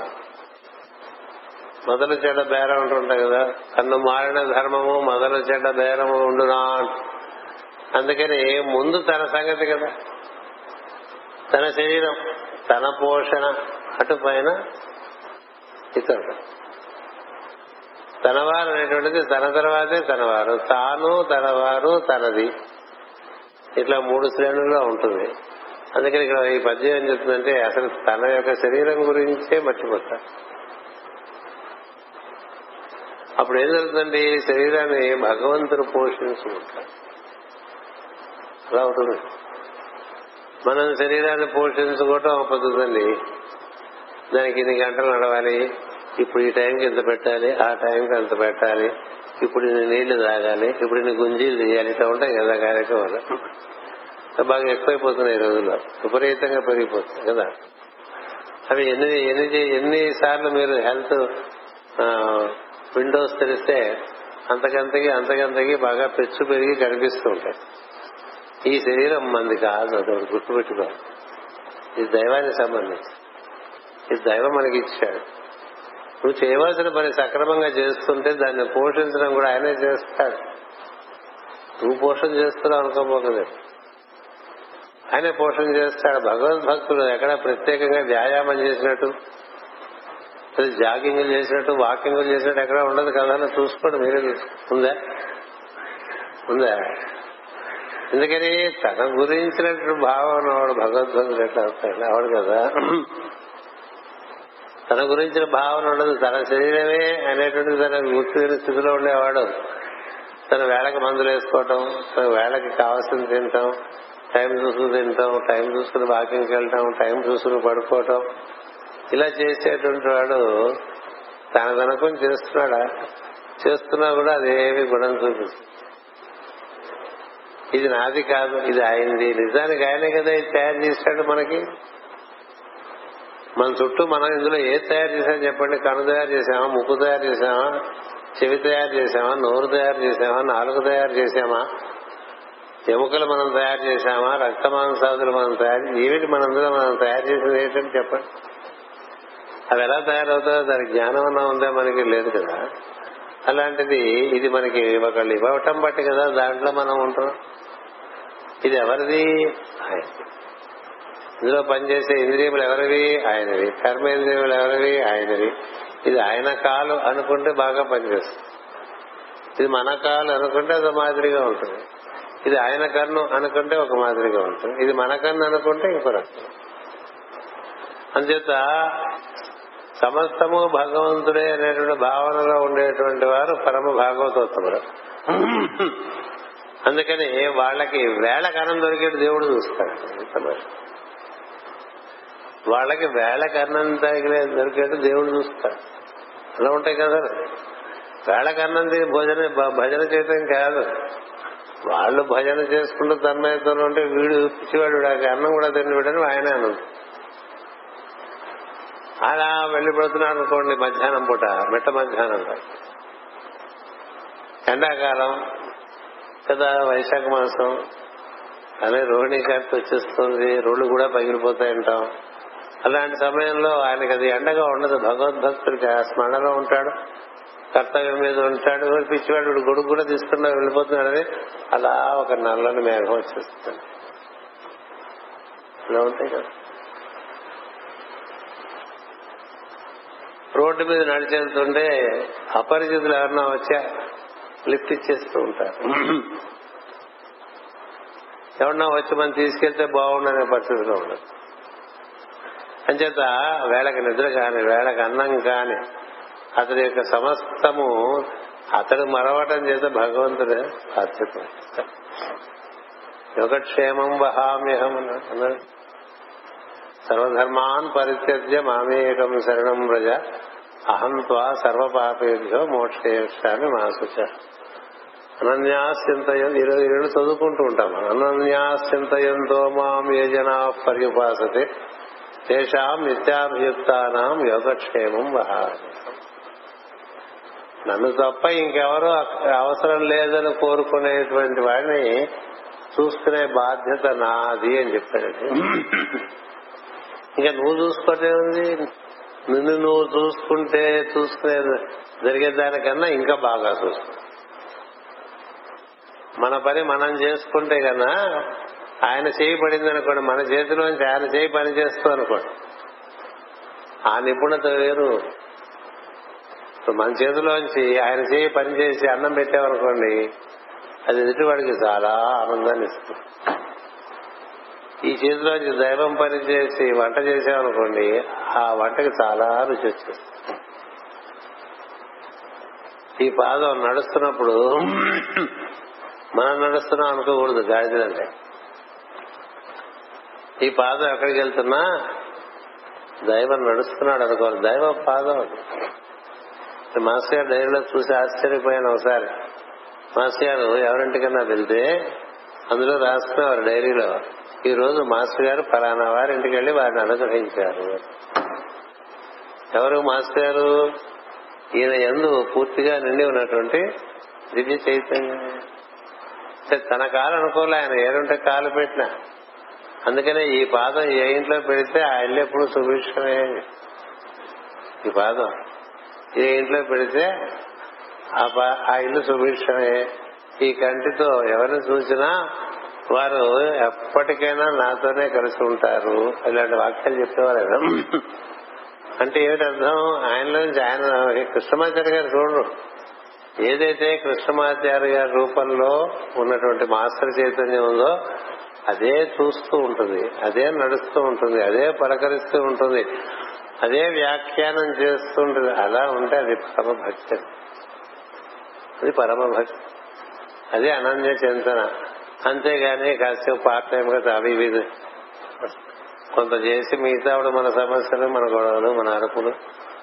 మొదలు చెడ్డ బేరం ఉంటుంటాయి కదా కన్ను మారిన ధర్మము మొదలు చెడ్డ బేరము ఉండునా అందుకని ముందు తన సంగతి కదా తన శరీరం తన పోషణ అటు పైన ఇతరుడు తనవారు అనేటువంటిది తన తర్వాతే తనవారు తాను తనవారు తనది ఇట్లా మూడు శ్రేణుల్లో ఉంటుంది అందుకని ఇక్కడ ఈ పద్యం ఏం చెప్తుందంటే అసలు తన యొక్క శరీరం గురించే మర్చిపోతారు అప్పుడు ఏం జరుగుతుందండి శరీరాన్ని భగవంతుడు పోషించుకుంటారు అలా ఉంటుంది మనం శరీరాన్ని పోషించుకోవటం ఒక పద్ధతి అండి దానికి ఇన్ని గంటలు నడవాలి ఇప్పుడు ఈ టైంకి ఎంత పెట్టాలి ఆ టైంకి అంత పెట్టాలి ఇప్పుడు ఇన్ని నీళ్లు తాగాలి ఇప్పుడు ఇన్ని గుంజీలు తీయాలి ఇట్లా ఉంటాయి కదా కార్యక్రమాలు బాగా ఎక్కువైపోతున్నాయి ఈ రోజుల్లో విపరీతంగా పెరిగిపోతుంది కదా అవి ఎన్ని ఎన్ని ఎన్ని సార్లు మీరు హెల్త్ విండోస్ తెరిస్తే అంతకంతకి అంతకంతకి బాగా పెచ్చు పెరిగి కనిపిస్తూ ఉంటాయి ఈ శరీరం మంది కాదు అది ఒకటి గుర్తుపెట్టుకో ఇది దైవానికి సంబంధించి ఇది దైవం మనకి ఇచ్చాడు నువ్వు చేయవలసిన పని సక్రమంగా చేస్తుంటే దాన్ని పోషించడం కూడా ఆయనే చేస్తాడు నువ్వు పోషణ చేస్తున్నావు అనుకోబోతుంది ఆయనే పోషణ చేస్తాడు భగవద్భక్తుడు ఎక్కడ ప్రత్యేకంగా వ్యాయామం చేసినట్టు జాగింగ్ చేసినట్టు వాకింగ్ చేసినట్టు ఎక్కడ ఉండదు కదా అని చూసుకోండి మీరే ఉందా ఉందా ఎందుకని తన గురించినటువంటి భావం వాడు భగవద్భక్తుడు ఎట్లా అవుతాడు అవడు కదా తన గురించిన భావన ఉండదు తన శరీరమే అనేటువంటి తన గుర్తున్న స్థితిలో ఉండేవాడు తన వేళకి మందులు వేసుకోవటం తన వేళకి కావాల్సింది తింటాం టైం చూసుకుని తింటాం టైం చూసుకుని వాకింగ్కి వెళ్ళటం టైం చూసుకుని పడుకోవటం ఇలా చేసేటువంటి వాడు తన తనకం చేస్తున్నాడా చేస్తున్నా కూడా అదేమి గుణం చూపిస్తుంది ఇది నాది కాదు ఇది ఆయనది నిజానికి ఆయనే కదా ఇది తయారు చేశాడు మనకి మన చుట్టూ మనం ఇందులో ఏ తయారు చేసాం చెప్పండి కను తయారు చేసామా ముక్కు తయారు చేసామా చెవి తయారు చేసామా నోరు తయారు చేసామా నాలుగు తయారు చేసామా ఎముకలు మనం తయారు చేసామా రక్త మాంసాదులు మనం తయారు ఏమిటి మనందులో మనం తయారు చేసింది ఏంటంటే చెప్పండి అవి ఎలా తయారవుతాయో దానికి జ్ఞానం అన్నా ఉందా మనకి లేదు కదా అలాంటిది ఇది మనకి ఒకళ్ళు ఇవ్వటం బట్టి కదా దాంట్లో మనం ఉంటున్నాం ఇది ఎవరిది ఆయన ఇందులో పనిచేసే ఇంద్రియములు ఎవరివి ఆయనవి కర్మేంద్రియములు ఎవరివి ఆయనవి ఇది ఆయన కాలు అనుకుంటే బాగా పనిచేస్తుంది ఇది మన కాలు అనుకుంటే అది మాదిరిగా ఉంటుంది ఇది ఆయన కన్ను అనుకుంటే ఒక మాదిరిగా ఉంటుంది ఇది మన కన్ను అనుకుంటే ఇంకో రకం అంచేత సమస్తము భగవంతుడే అనేటువంటి భావనలో ఉండేటువంటి వారు పరమ భాగవతోత్తములు అందుకని వాళ్ళకి వేళ కన్నం దొరికేటి దేవుడు చూస్తాడు వాళ్ళకి వేళ కన్నం తగిలే దొరికేట్టు దేవుడు చూస్తాడు అలా ఉంటాయి కదా వేళ కన్నం భోజన భజన చేయటం కాదు వాళ్ళు భజన చేసుకుంటూ తన్మయతో ఉంటే వీడు పిచ్చివాడు అన్నం కూడా తిని వీడని ఆయన అన్నది అలా వెళ్లిపోతున్నాడు అనుకోండి మధ్యాహ్నం పూట మిట్ట మధ్యాహ్నం ఎండాకాలం కదా వైశాఖ మాసం అనే రోహిణి కార్తె వచ్చేస్తుంది రోడ్లు కూడా పగిలిపోతాయంటాం అలాంటి సమయంలో ఆయనకి అది ఎండగా ఉండదు భగవద్భక్తుడికి ఆ స్మరణలో ఉంటాడు కర్తవ్యం మీద ఉంటాడు పిచ్చివాడు గొడుగు కూడా తీసుకున్నా వెళ్ళిపోతున్నాడని అలా ఒక నల్లని మేఘం వచ్చేస్తుంది ఇలా ఉంటాయి కదా రోడ్డు మీద నడిచేస్తుంటే అపరిచితులు ఎవరన్నా వచ్చా లిఫ్ట్ ఇచ్చేస్తూ ఉంటారు ఎవరన్నా వచ్చి మనం తీసుకెళ్తే బాగుండనే పరిస్థితిలో ఉండదు అంచేత వేళకి నిద్ర కాని వేళకి అన్నం కాని అతని యొక్క సమస్తము అతడు మరవటం చేత భగవంతుడే బాధ్యత యోగక్షేమం వహామ్యహం అన్నాడు సర్వధర్మాన్ పరిత్యజ్య మామేకం శరణం వ్రజ అహం త్వా సర్వపాపేభ్యో మోక్షేష్టాన్ని మాసుచ అనన్యాశ్చింతయ ఇరవై ఏళ్ళు చదువుకుంటూ ఉంటాం అనన్యాశ్చింతయంతో మాం ఏ జనా పర్యుపాసతే తేషాం నిత్యాభియుక్తానాం యోగక్షేమం వహామి నన్ను తప్ప ఇంకెవరూ అవసరం లేదని కోరుకునేటువంటి వాడిని చూసుకునే బాధ్యత నాది అని చెప్పాడు ఇంకా నువ్వు చూసుకుంటే ఉంది నిన్ను నువ్వు చూసుకుంటే చూసుకునే జరిగే దానికన్నా ఇంకా బాగా చూసుకో మన పని మనం చేసుకుంటే కన్నా ఆయన చేయి పడింది అనుకోండి మన చేతిలోంచి ఆయన చేయి పని చేస్తూ అనుకోండి ఆ నిపుణత వేరు ఇప్పుడు మన చేతిలోంచి ఆయన చేయి పని చేసి అన్నం పెట్టామనుకోండి అది ఎదుటివాడికి చాలా ఆనందాన్ని ఇస్తుంది ఈ చేతిలోంచి దైవం పని చేసి వంట చేసామనుకోండి ఆ వంటకి చాలా రుచి వచ్చేస్తుంది ఈ పాదం నడుస్తున్నప్పుడు మనం నడుస్తున్నాం అనుకోకూడదు గాడిదంటే ఈ పాదం ఎక్కడికి వెళ్తున్నా దైవం నడుస్తున్నాడు అనుకోవాలి దైవ పాదం మాస్టర్ గారు డైరీలో చూసి ఆశ్చర్యపోయాను ఒకసారి మాస్టర్ గారు ఎవరింటికన్నా వెళ్తే అందులో రాసుకునేవారు డైరీలో ఈ రోజు మాస్టర్ గారు ఫలానా వారి ఇంటికి వెళ్లి వారిని అనుగ్రహించారు ఎవరు మాస్టర్ గారు ఈయన ఎందు పూర్తిగా నిండి ఉన్నటువంటి దివ్య చైతన్యం తన కాలు అనుకోలే ఆయన ఏడుంటే కాలు పెట్టిన అందుకనే ఈ పాదం ఏ ఇంట్లో పెడితే ఆ ఇల్లు ఎప్పుడు సుభిక్షమే ఈ పాదం ఏ ఇంట్లో పెడితే ఆ పా- ఆ ఇల్లు సుభిక్షమే ఈ కంటితో ఎవరిని చూసినా వారు ఎప్పటికైనా నాతోనే కలిసి ఉంటారు ఇలాంటి వాక్యాలు చెప్పేవారు ఆయన. అంటే ఏమిటి అర్థం ఆయనలో నుంచి ఆయన కృష్ణమాచార్య గారు చూడరు ఏదైతే కృష్ణమాచార్య గారి రూపంలో ఉన్నటువంటి మాస్టర్ చైతన్యం ఉందో అదే చూస్తూ ఉంటుంది అదే నడుస్తూ ఉంటుంది అదే పలకరిస్తూ ఉంటుంది అదే వ్యాఖ్యానం చేస్తూ ఉంటుంది అలా ఉంటే అది పరమభక్తి అది పరమభక్తి అది అనన్య చింతన అంతేగాని కాసేపు పార్ట్ టైం గా అవి ఇవి కొంత చేసి మిగతా మన సమస్యలు మన గొడవలు మన అరుపులు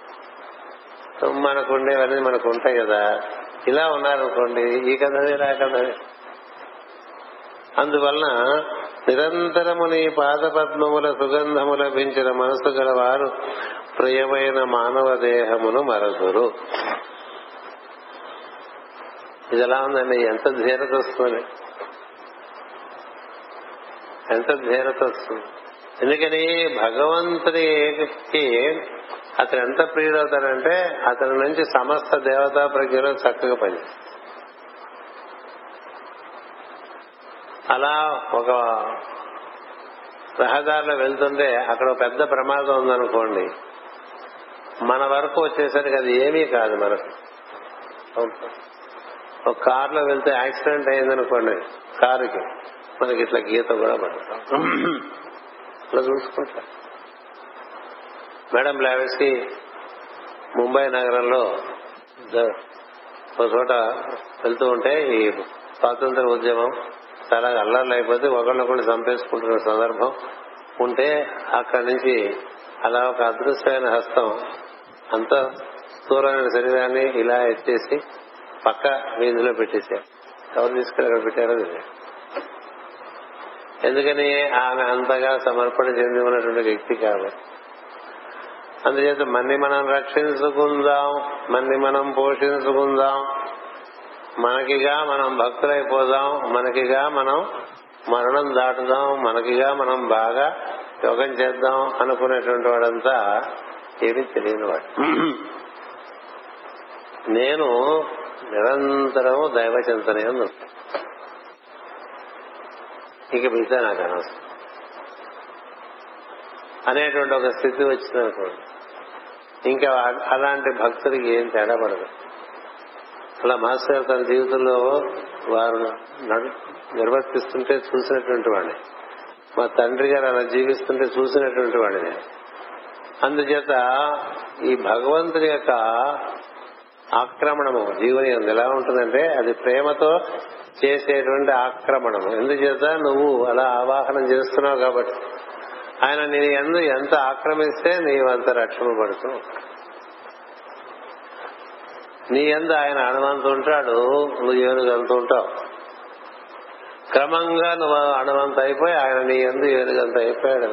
మనకు ఉండేవన్నీ మనకు ఉంటాయి కదా ఇలా ఉన్నారనుకోండి ఈ కథ వేరే, ఆ కథ వేరే. అందువలన నిరంతరము నీ పాద పద్మముల సుగంధము లభించిన మనసు గల వారు ప్రియమైన మానవ దేహమును మరదురు ఇది ఎలా ఉందండి ఎంత ధీరత వస్తుంది ఎంత ధీరత వస్తుంది ఎందుకని భగవంతుడికి అతను ఎంత ప్రియుడవుతాడంటే అతని నుంచి సమస్త దేవతా ప్రజ్ఞలో చక్కగా పని అలా ఒక రహదారిలో వెళ్తుంటే అక్కడ ఒక పెద్ద ప్రమాదం ఉందనుకోండి మన వరకు వచ్చేసరికి అది ఏమీ కాదు మనకు ఒక కారులో వెళ్తే యాక్సిడెంట్ అయిందనుకోండి కారుకి మనకి ఇట్లా గీత కూడా పడతాం అలా చూసుకుంటా మేడం లావెస్కి ముంబై నగరంలో జ- ఒక చోట వెళ్తూ ఉంటే ఈ స్వాతంత్ర ఉద్యమం చాలా అల్లర్లు అయిపోతే ఒకళ్ళొకళ్ళు చంపేసుకుంటున్న సందర్భం ఉంటే అక్కడి నుంచి అలా ఒక అదృష్టమైన హస్తం అంత స్థూలమైన శరీరాన్ని ఇలా ఎత్తేసి పక్క వీధిలో పెట్టేశారు ఎవరు తీసుకెళ్ళి అక్కడ పెట్టారో తెలియదు ఎందుకని ఆమె అంతగా సమర్పణ చెంది ఉన్నటువంటి వ్యక్తి కాబట్టి అందుచేత మన్ని మనం రక్షించుకుందాం మన్ని మనం పోషించుకుందాం మనకిగా మనం భక్తులైపోదాం మనకిగా మనం మరణం దాటుదాం మనకిగా మనం బాగా యోగం చేద్దాం అనుకునేటువంటి వాడంతా ఏమీ తెలియని వాడు నేను నిరంతరం దైవ చింతనే ఉంది ఇక మిగతా నాకు అనవసరం అనేటువంటి ఒక స్థితి వచ్చిందనుకోండి ఇంకా అలాంటి భక్తుడికి ఏం తేడా పడదు అలా మాస్టర్ తన జీవితంలో వారు నడు నిర్వర్తిస్తుంటే చూసినటువంటి వాడిని మా తండ్రి గారు అలా జీవిస్తుంటే చూసినటువంటి వాడిని అందుచేత ఈ భగవంతుని యొక్క ఆక్రమణము జీవుని ఉంది ఎలా ఉంటుందంటే అది ప్రేమతో చేసేటువంటి ఆక్రమణము ఎందుచేత నువ్వు అలా ఆవాహనం చేస్తున్నావు కాబట్టి ఆయన నీ ఎందు ఎంత ఆక్రమిస్తే నీవు అంత రక్షణ పడుతూ నీ ఎందు ఆయన అణవంత ఉంటాడు నువ్వు ఏనుగంత ఉంటావు క్రమంగా నువ్వు అణవంత అయిపోయి ఆయన నీ ఎందు ఏనుగంత అయిపోయాడు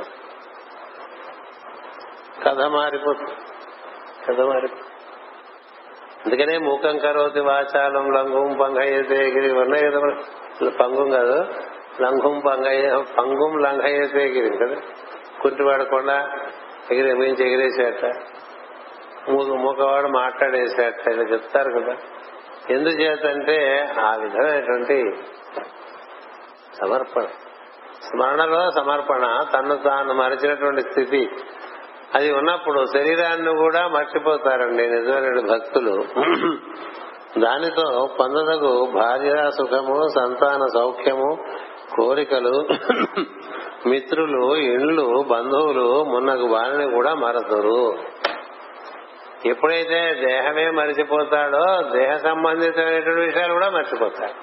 కథ మారిపోతుంది కథ మారిపోతుంది అందుకనే మూకం కరోతి వాచాలం లంఘం పంగయ్యతే గిరి ఉన్నాయి కదా మన- పంగుం కాదు లంఘం పంగయ్య పంగుం లంఘయ్యతే గిరి కదా కుంటి వాడకుండా ఎగిరి మించి ఎగిరేసేట మూగ మూగవాడు మాట్లాడేసేట ఇలా చెప్తారు కదా ఎందుచేతంటే ఆ విధమైనటువంటి సమర్పణ స్మరణలో సమర్పణ తను తాను మరిచినటువంటి స్థితి అది ఉన్నప్పుడు శరీరాన్ని కూడా మర్చిపోతారండి నిజమైన భక్తులు దానితో పొందదగు భార్య సుఖము సంతాన సౌఖ్యము కోరికలు మిత్రులు ఇండ్లు బంధువులు మున్నగు వారిని కూడా మరతురు ఎప్పుడైతే దేహమే మరిచిపోతాడో దేహ సంబంధితమైనటువంటి విషయాలు కూడా మర్చిపోతాడు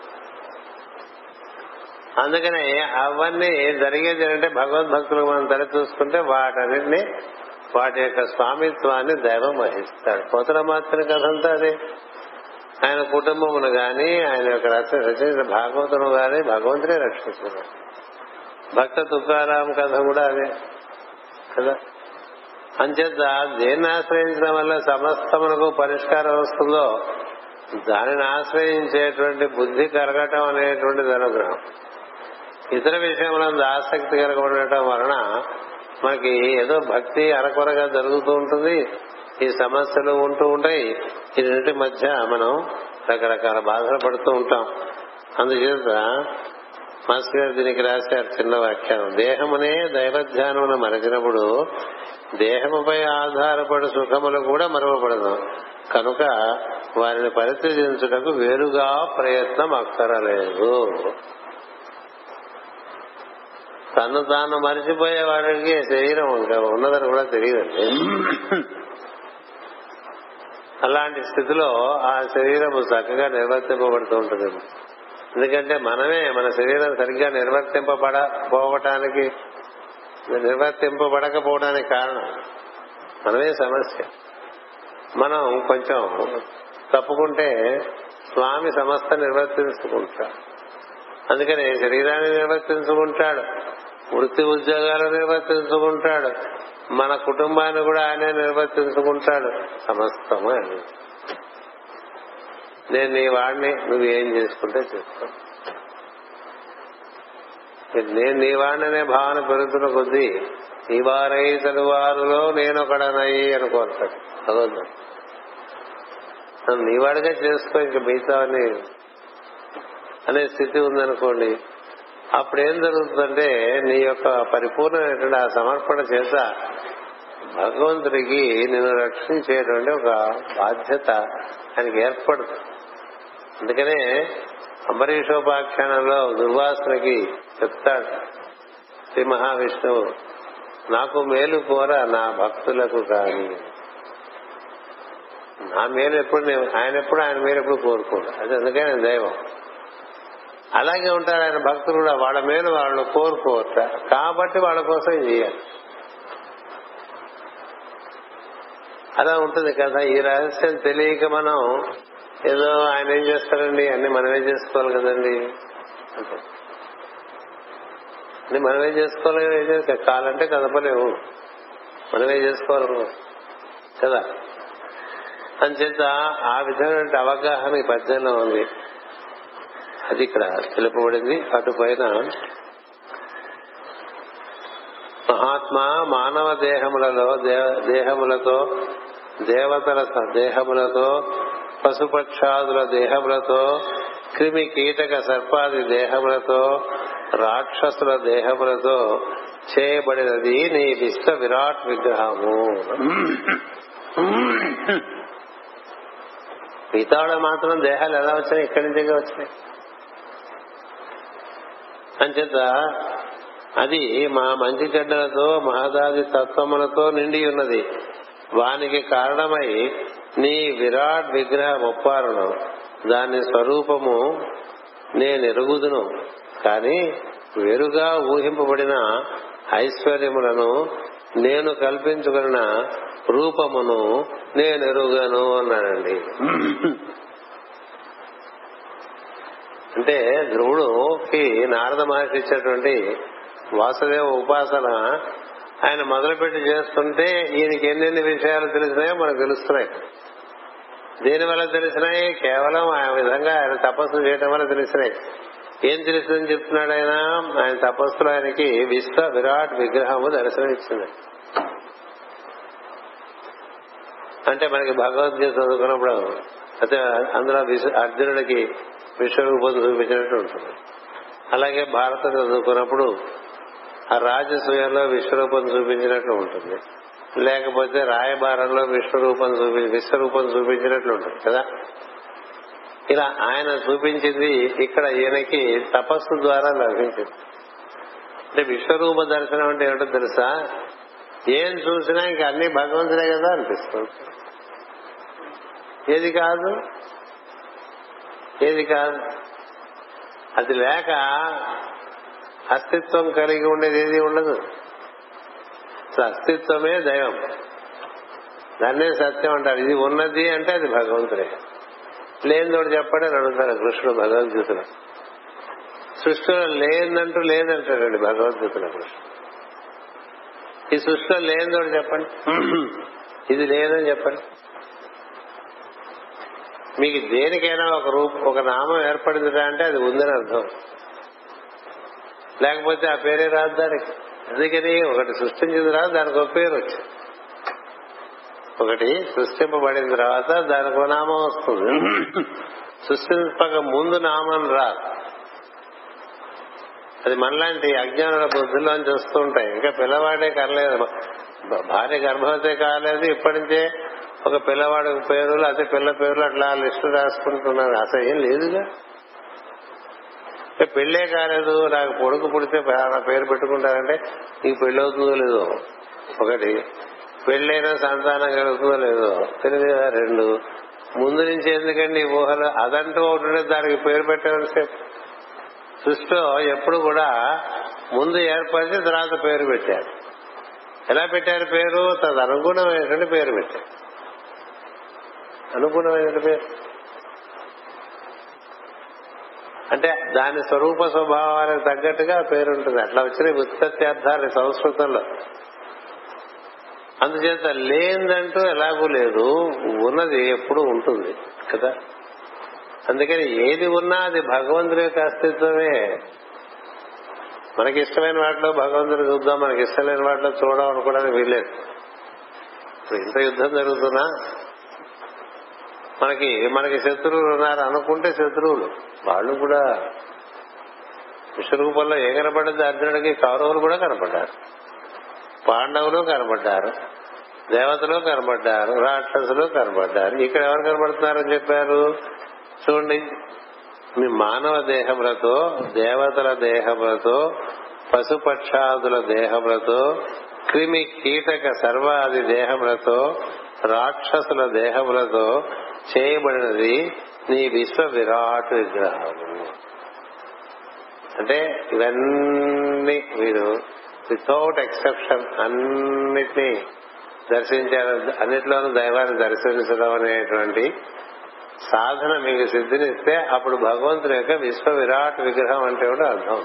అందుకని అవన్నీ జరిగేది ఏంటంటే భగవద్భక్తులు మనం తల చూసుకుంటే వాటన్నిటిని వాటి యొక్క స్వామిత్వాన్ని దైవం వహిస్తాడు పోతరమాత్రుని కథ అంతా అదే ఆయన కుటుంబమును గాని ఆయన యొక్క రచ- రచయిత భాగవతును గాని భగవంతుడే రక్షిస్తున్నాడు భక్త తుకారాం కథ కూడా అదే కదా అంచేత దేన్ని ఆశ్రయించడం వల్ల సమస్తమునకు పరిష్కారం వస్తుందో దానిని ఆశ్రయించేటువంటి బుద్ధి కలగటం అనేటువంటిది అనుగ్రహం ఇతర విషయములందు ఆసక్తి కలగబడటం వలన మనకి ఏదో భక్తి అరకొరగా జరుగుతూ ఉంటుంది ఈ సమస్యలు ఉంటూ ఉంటాయి ఈ రెండింటి మధ్య మనం రకరకాల బాధలు పడుతూ ఉంటాం అందుచేత మాస్టర్ గారు దీనికి రాశారు చిన్న వ్యాఖ్యానం దేహమునే దైవధ్యానమును మరచినప్పుడు దేహముపై ఆధారపడి సుఖములు కూడా మరవబడదు కనుక వారిని పరిత్యజించుటకు వేరుగా ప్రయత్నం అక్కరలేదు తను తాను మరిచిపోయే వాడికి శరీరం ఉన్నదని కూడా తెలియదండి అలాంటి స్థితిలో ఆ శరీరం చక్కగా నిర్వర్తింపబడుతూ ఉంటుంది ఎందుకంటే మనమే మన శరీరం సరిగ్గా నిర్వర్తింపబడ పోవటానికి నిర్వర్తింపబడకపోవడానికి కారణం మనమే సమస్య మనం కొంచెం తప్పుకుంటే స్వామి సమస్త నిర్వర్తించుకుంటాడు అందుకని శరీరాన్ని నిర్వర్తించుకుంటాడు వృత్తి ఉద్యోగాలు నిర్వర్తించుకుంటాడు మన కుటుంబాన్ని కూడా ఆయనే నిర్వర్తించుకుంటాడు సమస్తము అని నేను నీ వాడిని నువ్వు ఏం చేసుకుంటే చేసుకో నేను నీ వాడిననే భావన పెరుగుతున్న కొద్దీ నీ వారై తనువారులో నేను ఒకడనై అనుకోతాడు భగవంతుడు నీ వాడిగా చేసుకో ఇంక మిగతా అనే స్థితి ఉందనుకోండి అప్పుడేం జరుగుతుందంటే నీ యొక్క పరిపూర్ణమైనటువంటి ఆ సమర్పణ చేత భగవంతుడికి నిన్ను రక్షించేటువంటి ఒక బాధ్యత ఆయనకి ఏర్పడుతుంది అందుకనే అంబరీషోపాఖ్యానంలో దుర్వాసునికి చెప్తాడు శ్రీ మహావిష్ణువు నాకు మేలు కోర నా భక్తులకు కానీ నా మేలు ఎప్పుడు నేను ఆయన ఎప్పుడు ఆయన మేలు ఎప్పుడు కోరుకోడు అది అందుకని దైవం అలాగే ఉంటారు ఆయన భక్తులు కూడా వాళ్ళ మేలు వాళ్ళు కోరుకోవట కాబట్టి వాళ్ళ కోసం చేయాలి అలా ఉంటుంది కదా ఈ రహస్యం తెలియక మనం ఏదో ఆయన ఏం చేస్తారండి అన్ని మనమే చేసుకోవాలి కదండి అంటే అన్ని మనమే చేసుకోవాలి ఏం చేస్తా కాలంటే కదపలేవు మనమే చేసుకోవాలి కదా అంచేత ఆ విధమైన అవగాహన ఈ పద్యంలో ఉంది అది ఇక్కడ తెలుపబడింది అటు పైన మహాత్మా మానవ దేహములలో దేహములతో దేవతల దేహములతో పశుపక్షాదుల దేహములతో క్రిమి కీటక సర్పాది దేహములతో రాక్షసుల దేహములతో చేయబడినది నీ విశ్వ విరాట్ విగ్రహము మిగతా మాత్రం దేహాలు ఎలా వచ్చినాయి ఇక్కడి నుంచే వచ్చినాయి అంచేత అది మా మంచి చెడ్డలతో మహదాది తత్వములతో నిండి ఉన్నది వానికి కారణమై నీ విరాట్ విగ్రహం ఒప్పారును దాని స్వరూపము నేను ఎరుగుదును కాని వెరుగా ఊహింపబడిన ఐశ్వర్యములను నేను కల్పించుకున్న రూపమును నేను ఎరుగను అన్నాడండి అంటే ధ్రువుడుకి నారద మహర్షి ఇచ్చేటువంటి వాసుదేవ ఉపాసన ఆయన మొదలుపెట్టి చేస్తుంటే ఈయనకి ఎన్నెన్ని విషయాలు తెలిసినాయో మనకు తెలుస్తున్నాయి దేని వల్ల తెలిసినాయి కేవలం ఆ విధంగా ఆయన తపస్సు చేయడం వల్ల తెలిసినాయి ఏం తెలిసిందని చెప్తున్నాడు ఆయన ఆయన తపస్సులో ఆయనకి విశ్వ విరాట్ విగ్రహము దర్శనం ఇచ్చింది అంటే మనకి భగవద్గీత చదువుకున్నప్పుడు అయితే అందులో అర్జునుడికి విశ్వరూపం చూపించినట్టు ఉంటుంది అలాగే భారతం చదువుకున్నప్పుడు ఆ రాజసూయంలో విశ్వరూపం చూపించినట్లు ఉంటుంది లేకపోతే రాయబారంలో విశ్వరూపం చూపి విశ్వరూపం చూపించినట్లు ఉంటుంది కదా ఇలా ఆయన చూపించింది ఇక్కడ ఈయనకి తపస్సు ద్వారా లభించింది అంటే విశ్వరూప దర్శనం అంటే ఏమిటో తెలుసా ఏం చూసినా ఇంక అన్ని భగవంతుడే కదా అనిపిస్తుంది ఏది కాదు ఏది కాదు అది లేక అస్తిత్వం కలిగి ఉండేది ఏది ఉండదు అస్తిత్వమే దైవం దాన్నే సత్యం అంటారు ఇది ఉన్నది అంటే అది భగవంతుడే లేనిదోడు చెప్పడని అడుగుతారు కృష్ణుడు భగవద్గీతలో సృష్టిలో లేదంటూ లేదంటాడండి భగవద్గీతలో కృష్ణుడు ఈ సృష్టిలో లేనిదోడు చెప్పండి ఇది లేదని చెప్పండి మీకు దేనికైనా ఒక రూప ఒక నామం ఏర్పడిందిరా అంటే అది ఉందని అర్థం లేకపోతే ఆ పేరే రాదు దానికి అందుకని ఒకటి సృష్టించిన తర్వాత దానికి ఒక పేరు వచ్చింది ఒకటి సృష్టింపబడిన తర్వాత దానికి ఒక నామం వస్తుంది సృష్టింపక ముందు నామం రాదు అది మనలాంటి అజ్ఞానుల బుద్ధిలోంచి వస్తూ ఉంటాయి ఇంకా పిల్లవాడే కనలేదు భార్య గర్భవతి కాలేదు ఇప్పటి నుంచే ఒక పిల్లవాడి పేరులు అదే పిల్ల పేర్లు అట్లా లిస్టు రాసుకుంటున్నారు అసలు ఏం లేదుగా పెళ్ళే కాలేదు నాకు కొడుకు పుడితే నా పేరు పెట్టుకుంటారంటే నీకు పెళ్లి అవుతుందో లేదో ఒకటి పెళ్ళైనా సంతానం కలుగుతుందో లేదో తెలియదు కదా రెండు ముందు నుంచి ఎందుకండి ఈ ఊహలు అదంటూ ఒకటి ఉంటే దానికి పేరు పెట్టాలని సేపు సృష్టిలో ఎప్పుడు కూడా ముందు ఏర్పరిచి తర్వాత పేరు పెట్టారు ఎలా పెట్టారు పేరు తన అనుగుణమైనటువంటి పేరు పెట్టారు అనుగుణమైనటువంటి పేరు అంటే దాని స్వరూప స్వభావానికి తగ్గట్టుగా పేరు ఉంటుంది అట్లా వచ్చిన ఉత్పత్తి సంస్కృతంలో అందుచేత లేదంటూ ఎలాగూ లేదు ఉన్నది ఎప్పుడు ఉంటుంది కదా అందుకని ఏది ఉన్నా అది భగవంతుడి యొక్క అస్తిత్వమే మనకి ఇష్టమైన వాటిలో భగవంతుని చూద్దాం మనకి ఇష్టం లేని వాటిలో చూడడం అనుకోవడానికి వీల్లేదు ఇప్పుడు ఇంత యుద్ధం జరుగుతున్నా మనకి మనకి శత్రువులు ఉన్నారు అనుకుంటే శత్రువులు వాళ్ళు కూడా విశ్వరూపంలో ఏ కనపడ్డది అర్జునుడికి కౌరవులు కూడా కనపడ్డారు పాండవులు కనపడ్డారు దేవతలు కనపడ్డారు రాక్షసులు కనపడ్డారు ఇక్కడ ఎవరు కనపడుతున్నారని చెప్పారు చూడండి మీ మానవ దేహములతో దేవతల దేహములతో పశుపక్షాదుల దేహములతో క్రిమి కీటక సర్వాది దేహములతో రాక్షసుల దేహములతో చేయబడినది నీ విశ్వ విరాట్ విగ్రహము అంటే ఇవన్నీ మీరు వితౌట్ ఎక్సెప్షన్ అన్నిటినీ దర్శించారు అన్నిట్లోనూ దైవాన్ని దర్శించడం అనేటువంటి సాధన మీకు సిద్ధినిస్తే అప్పుడు భగవంతుని యొక్క విశ్వ విరాట్ విగ్రహం అంటే కూడా అర్థం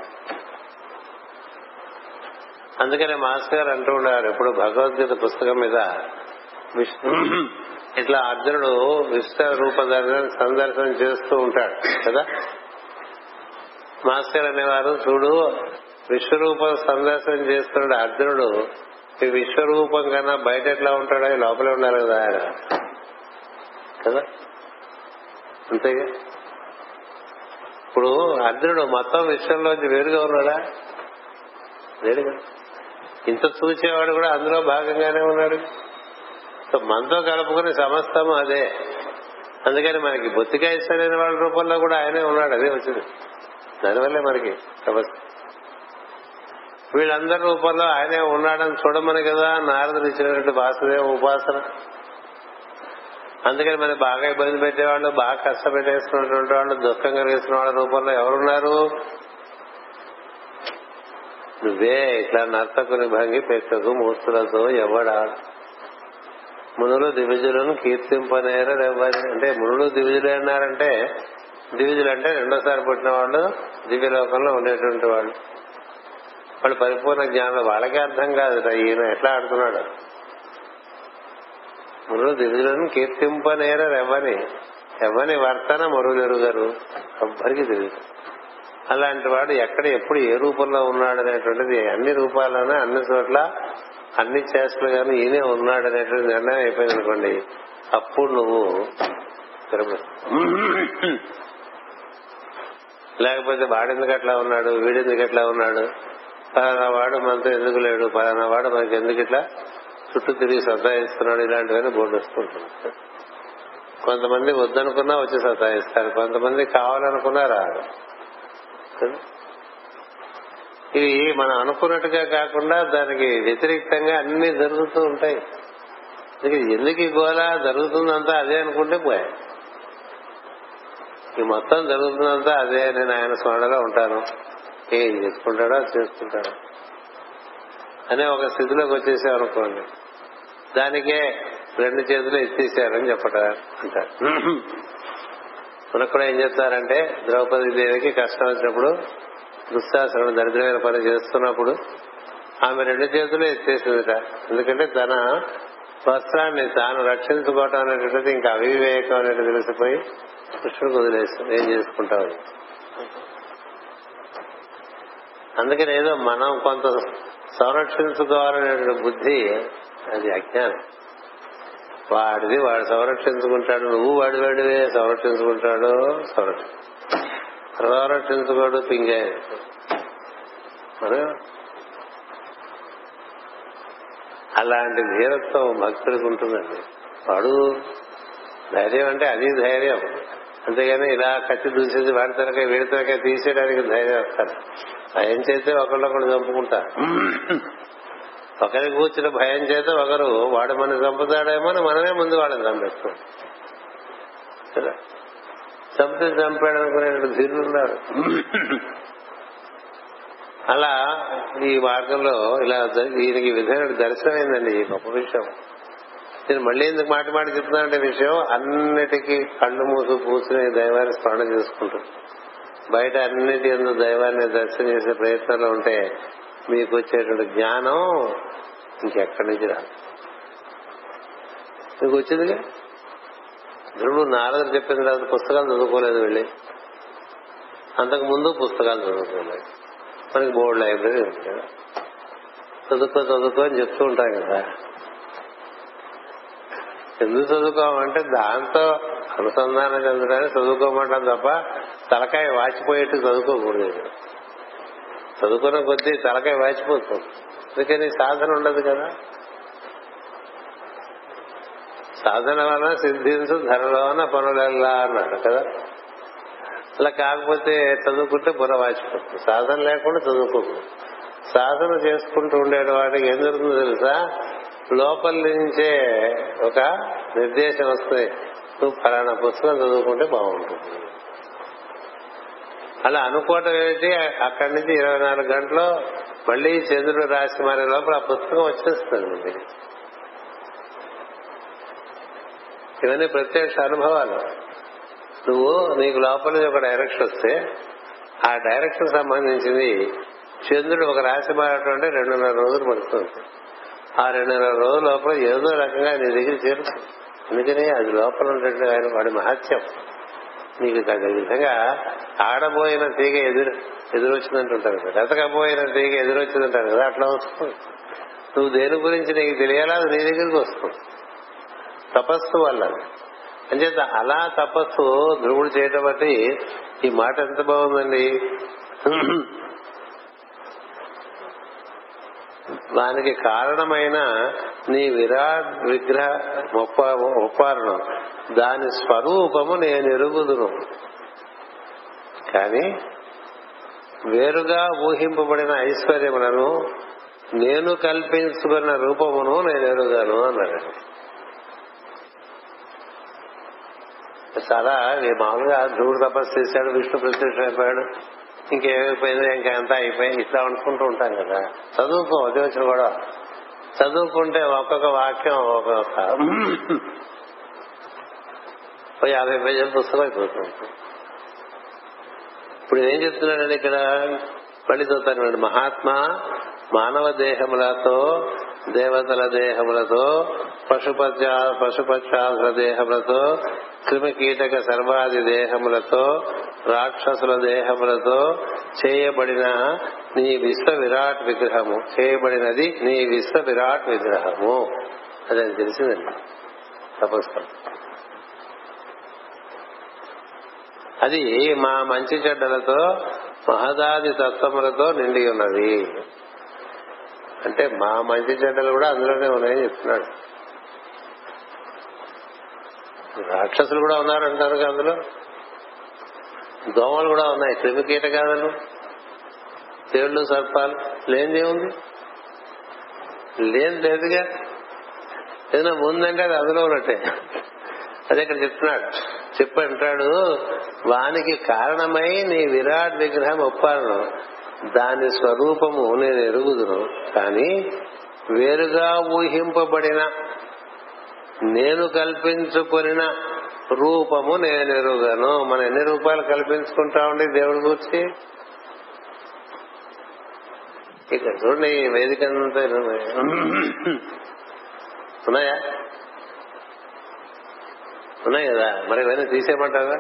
అందుకనే మాస్టర్ గారు అంటూ ఉండేవారు ఎప్పుడు భగవద్గీత పుస్తకం మీద విష్ణు ఇట్లా అర్జునుడు విశ్వ రూప సందర్శనం చేస్తూ ఉంటాడు కదా మాస్టర్ అనేవారు చూడు విశ్వరూపం సందర్శనం చేస్తున్నాడు అర్జునుడు ఈ విశ్వరూపం కన్నా బయట ఎట్లా ఉంటాడో లోపలే ఉండాలి కదా ఆయన కదా అంతేగా ఇప్పుడు అర్జునుడు మొత్తం విశ్వంలోంచి వేరుగా ఉన్నాడా లేడుగా ఇంత చూసేవాడు కూడా అందులో భాగంగానే ఉన్నాడు సో మనతో కలుపుకునే సమస్తము అదే అందుకని మనకి బొత్తిగా ఇష్టమైన వాళ్ళ రూపంలో కూడా ఆయనే ఉన్నాడు అదే వచ్చింది దానివల్లే మనకి సమస్య వీళ్ళందరి రూపంలో ఆయనే ఉన్నాడని చూడమని కదా నారదుడు ఇచ్చినటువంటి వాసుదేవ ఉపాసన అందుకని మనకి బాగా ఇబ్బంది పెట్టేవాళ్ళు బాగా కష్టపెట్టేస్తున్నటువంటి వాళ్ళు దుఃఖం కలిగిస్తున్న వాళ్ళ రూపంలో ఎవరున్నారు నువ్వే ఇట్లా నర్తకుని భంగి పెట్టకు మూర్తులతో ఎవడా మునులు దివిజులను కీర్తింపనేరెవ్వరి అంటే మునులు దివిజులు అన్నారంటే దివిజులు అంటే రెండోసారి పుట్టిన వాళ్ళు దివ్యలోకంలో ఉండేటువంటి వాళ్ళు వాళ్ళు పరిపూర్ణ జ్ఞానం వాళ్ళకే అర్థం కాదు ఈయన ఎట్లా ఆడుతున్నాడు మునులు దివిజులను కీర్తింపనేరెవ్వని ఎవని వర్తన మరులెరుగరు ఎవ్వరికి తెలియదు అలాంటి వాడు ఎక్కడ ఎప్పుడు ఏ రూపంలో ఉన్నాడు అనేటువంటిది అన్ని రూపాల్లోనే అన్ని చోట్ల అన్ని చేష్టలు కానీ ఈయనే ఉన్నాడు అనేటువంటి నిర్ణయం అయిపోయింది అనుకోండి అప్పుడు నువ్వు లేకపోతే వాడెందుకు అట్లా ఉన్నాడు వీడెందుకు ఎట్లా ఉన్నాడు పలానా వాడు మనతో ఎందుకు లేడు పలానా వాడు మనకి ఎందుకు ఇట్లా చుట్టూ తిరిగి సతాయిస్తున్నాడు ఇలాంటివన్నీ బోర్డు వస్తుంటుంది కొంతమంది వద్దనుకున్నా వచ్చి సతాయిస్తారు కొంతమంది కావాలనుకున్నా రారు ఇవి మనం అనుకున్నట్టుగా కాకుండా దానికి వ్యతిరేక్తంగా అన్ని జరుగుతూ ఉంటాయి ఎందుకు ఈ గోళ జరుగుతుందంతా అదే అనుకుంటే పోయా ఈ మొత్తం జరుగుతుందంతా అదే నేను ఆయన స్మరణలో ఉంటాను ఏం చేసుకుంటాడో అది చేసుకుంటాడు అనే ఒక స్థితిలోకి వచ్చేసాం అనుకోండి దానికే రెండు చేతులు ఎత్తేసారని చెప్పడం అంటారు మనకు కూడా ఏం చెప్తారంటే ద్రౌపది దేవికి కష్టం వచ్చినప్పుడు దుశ్శాసనుడు దరిద్రమైన పని చేస్తున్నప్పుడు ఆమె రెండు చేతులు ఎత్తేసిందిట ఎందుకంటే తన వస్త్రాన్ని తాను రక్షించుకోవటం అనేటువంటిది ఇంకా అవివేకం అనేది తెలిసిపోయి కృష్ణుడికి వదిలేస్తాం ఏం చేసుకుంటావు అందుకని ఏదో మనం కొంత సంరక్షించుకోవాలనే బుద్ధి అది అజ్ఞానం వాడిది వాడు సంరక్షించుకుంటాడు నువ్వు వాడి వాడివే సంరక్షించుకుంటాడు సంరక్ష సంరక్షించుకోడు పింగే అలాంటి ధీరత్వం భక్తుడికి ఉంటుందండి వాడు ధైర్యం అంటే అది ధైర్యం అంతేగాని ఇలా కత్తి దూసేసి వాడి తనకాయ వీడి తనకాయ తీసేయడానికి ధైర్యం వస్తారు భయం చేస్తే ఒకళ్ళొకడు చంపుకుంటారు ఒకరి కూర్చున్న భయం చేత ఒకరు వాడు మనం చంపుతాడేమో అని మనమే ముందు వాళ్ళని చంపేస్తాం కదా చంపితే చంపాడు అనుకునే ధీరులు ఉన్నారు అలా ఈ మార్గంలో ఇలా ఈయనకి ఈ విధమైన దర్శనమైందండి ఈ గొప్ప విషయం నేను మళ్ళీ ఎందుకు మాటి మాట చెప్తున్నానంటే విషయం అన్నిటికీ కళ్ళు మూసు కూర్చుని దైవాన్ని స్మరణ చేసుకుంటుంది బయట అన్నిటి ఎందు దైవాన్ని దర్శనం చేసే ప్రయత్నంలో ఉంటే మీకు వచ్చేటువంటి జ్ఞానం ఇంకెక్కడి నుంచి రాదు మీకు వచ్చిందిగా ధ్రువుడు నారదుడు చెప్పిన తర్వాత పుస్తకాలు చదువుకోలేదు వెళ్ళి అంతకు ముందు పుస్తకాలు చదువుకోలేదు మనకి బోర్డు లైబ్రరీ ఉంది కదా చదువుకో చదువుకో అని చెప్తూ ఉంటాం కదా ఎందుకు చదువుకోమంటే దాంతో అనుసంధానం చెందడానికి చదువుకోమంటాం తప్ప తలకాయ వాచిపోయేట్టు చదువుకోకూడదు చదువుకున్న కొద్దీ తలకాయ వాచిపోతుంది అందుకని సాధన ఉండదు కదా సాధన వలన సిద్ధించు ధరలోన పనులల్లా అన్నాడు కదా అలా కాకపోతే చదువుకుంటే బుర్ర వాచిపోతుంది సాధన లేకుండా చదువుకోకూడదు సాధన చేసుకుంటూ ఉండేటి వాడికి ఏం జరుగుతుందో తెలుసా లోపల నుంచే ఒక నిర్దేశం వస్తుంది నువ్వు ఫలానా పుస్తకం చదువుకుంటే బాగుంటుంది అలా అనుకోవటం ఏంటి అక్కడి నుంచి ఇరవై నాలుగు గంటలు మళ్ళీ చంద్రుడు రాసి మారే లోపల ఆ పుస్తకం వచ్చేస్తుంది మనకి ఇవన్నీ ప్రత్యక్ష అనుభవాలు నువ్వు నీకు లోపల నుంచి ఒక డైరెక్షన్ వస్తే ఆ డైరెక్షన్ సంబంధించింది చంద్రుడు ఒక రాశి మారటం రెండున్నర రోజులు పడుతుంది ఆ రెండున్నర రోజుల లోపల ఏదో రకంగా నీ దగ్గర చేరుతుంది అందుకని అది లోపల ఉన్నటువంటి ఆయన వాడి మహత్యం నీకు తగ్గ విధంగా ఆడబోయిన తీగ ఎదురు ఎదురొచ్చిందంటుంటారు కదా ఎతకపోయిన తీగ ఎదురొచ్చిందంటారు కదా అట్లా వస్తుంది నువ్వు దేని గురించి నీకు తెలియాలా అది నీ దగ్గరికి వస్తుంది తపస్సు వల్ల అంచేత అలా తపస్సు ధ్రువుడు చేయటం బట్టి ఈ మాట ఎంత బాగుందండి దానికి కారణమైన నీ విరాట్ విగ్రహ ఉపారణం దాని స్వరూపము నేను ఎరుగుదును కానీ వేరుగా ఊహింపబడిన ఐశ్వర్యములను నేను కల్పించుకున్న రూపమును నేను ఎరుగాను అన్నాడు చాలా మామూలుగా ధ్రువుడు తపస్సు చేశాడు విష్ణు ప్రత్యక్ష అయిపోయాడు ఇంకేమైపోయింది ఇంకా అంతా అయిపోయింది ఇట్లా అనుకుంటూ ఉంటాం కదా చదువుకో అది వచ్చిన కూడా చదువుకుంటే ఒక్కొక్క వాక్యం ఒక్కొక్క యాభై పేజీల పుస్తకం అయిపోతుంది ఇప్పుడు ఏం చెప్తున్నాడండి ఇక్కడ మళ్ళీ చదువుతాను మహాత్మా మానవ దేహములతో దేవతల దేహములతో పశుపత్య పశుపక్షాసుల దేహములతో క్రిమి కీటక సర్వాది దేహములతో రాక్షసుల దేహములతో చేయబడిన నీ విశ్వ విరాట్ విగ్రహము చేయబడినది నీ విశ్వ విరాట్ విగ్రహము అది తెలిసిందండి తపస్సు అది మా మంచి చెడ్డలతో మహదాది తత్వములతో నిండి ఉన్నది అంటే మా మంచి చెడ్డలు కూడా అందులోనే ఉన్నాయని చెప్తున్నాడు రాక్షసులు కూడా ఉన్నారంటారు అందులో దోమలు కూడా ఉన్నాయి క్రిమి కీటకాదలు తేళ్లు సర్పాలు లేనిదేముంది లేని లేదుగా ఏదైనా ముందంటే అది అందులో ఉన్నట్టే అదే ఇక్కడ చెప్తున్నాడు చెప్పు అంటాడు వానికి కారణమై నీ విరాట్ విగ్రహం ఒప్పాలను దాని స్వరూపము నేను ఎరుగుదును కానీ వేరుగా ఊహింపబడిన నేను కల్పించుకొనిన రూపము నేను ఎరుగను మనం ఎన్ని రూపాయలు కల్పించుకుంటా ఉండి దేవుడి గురించి ఇక్కడ చూడండి ఈ వేదిక అంతా ఉన్నాయా ఉన్నాయి కదా మరి ఇవన్నీ తీసేయమంటారా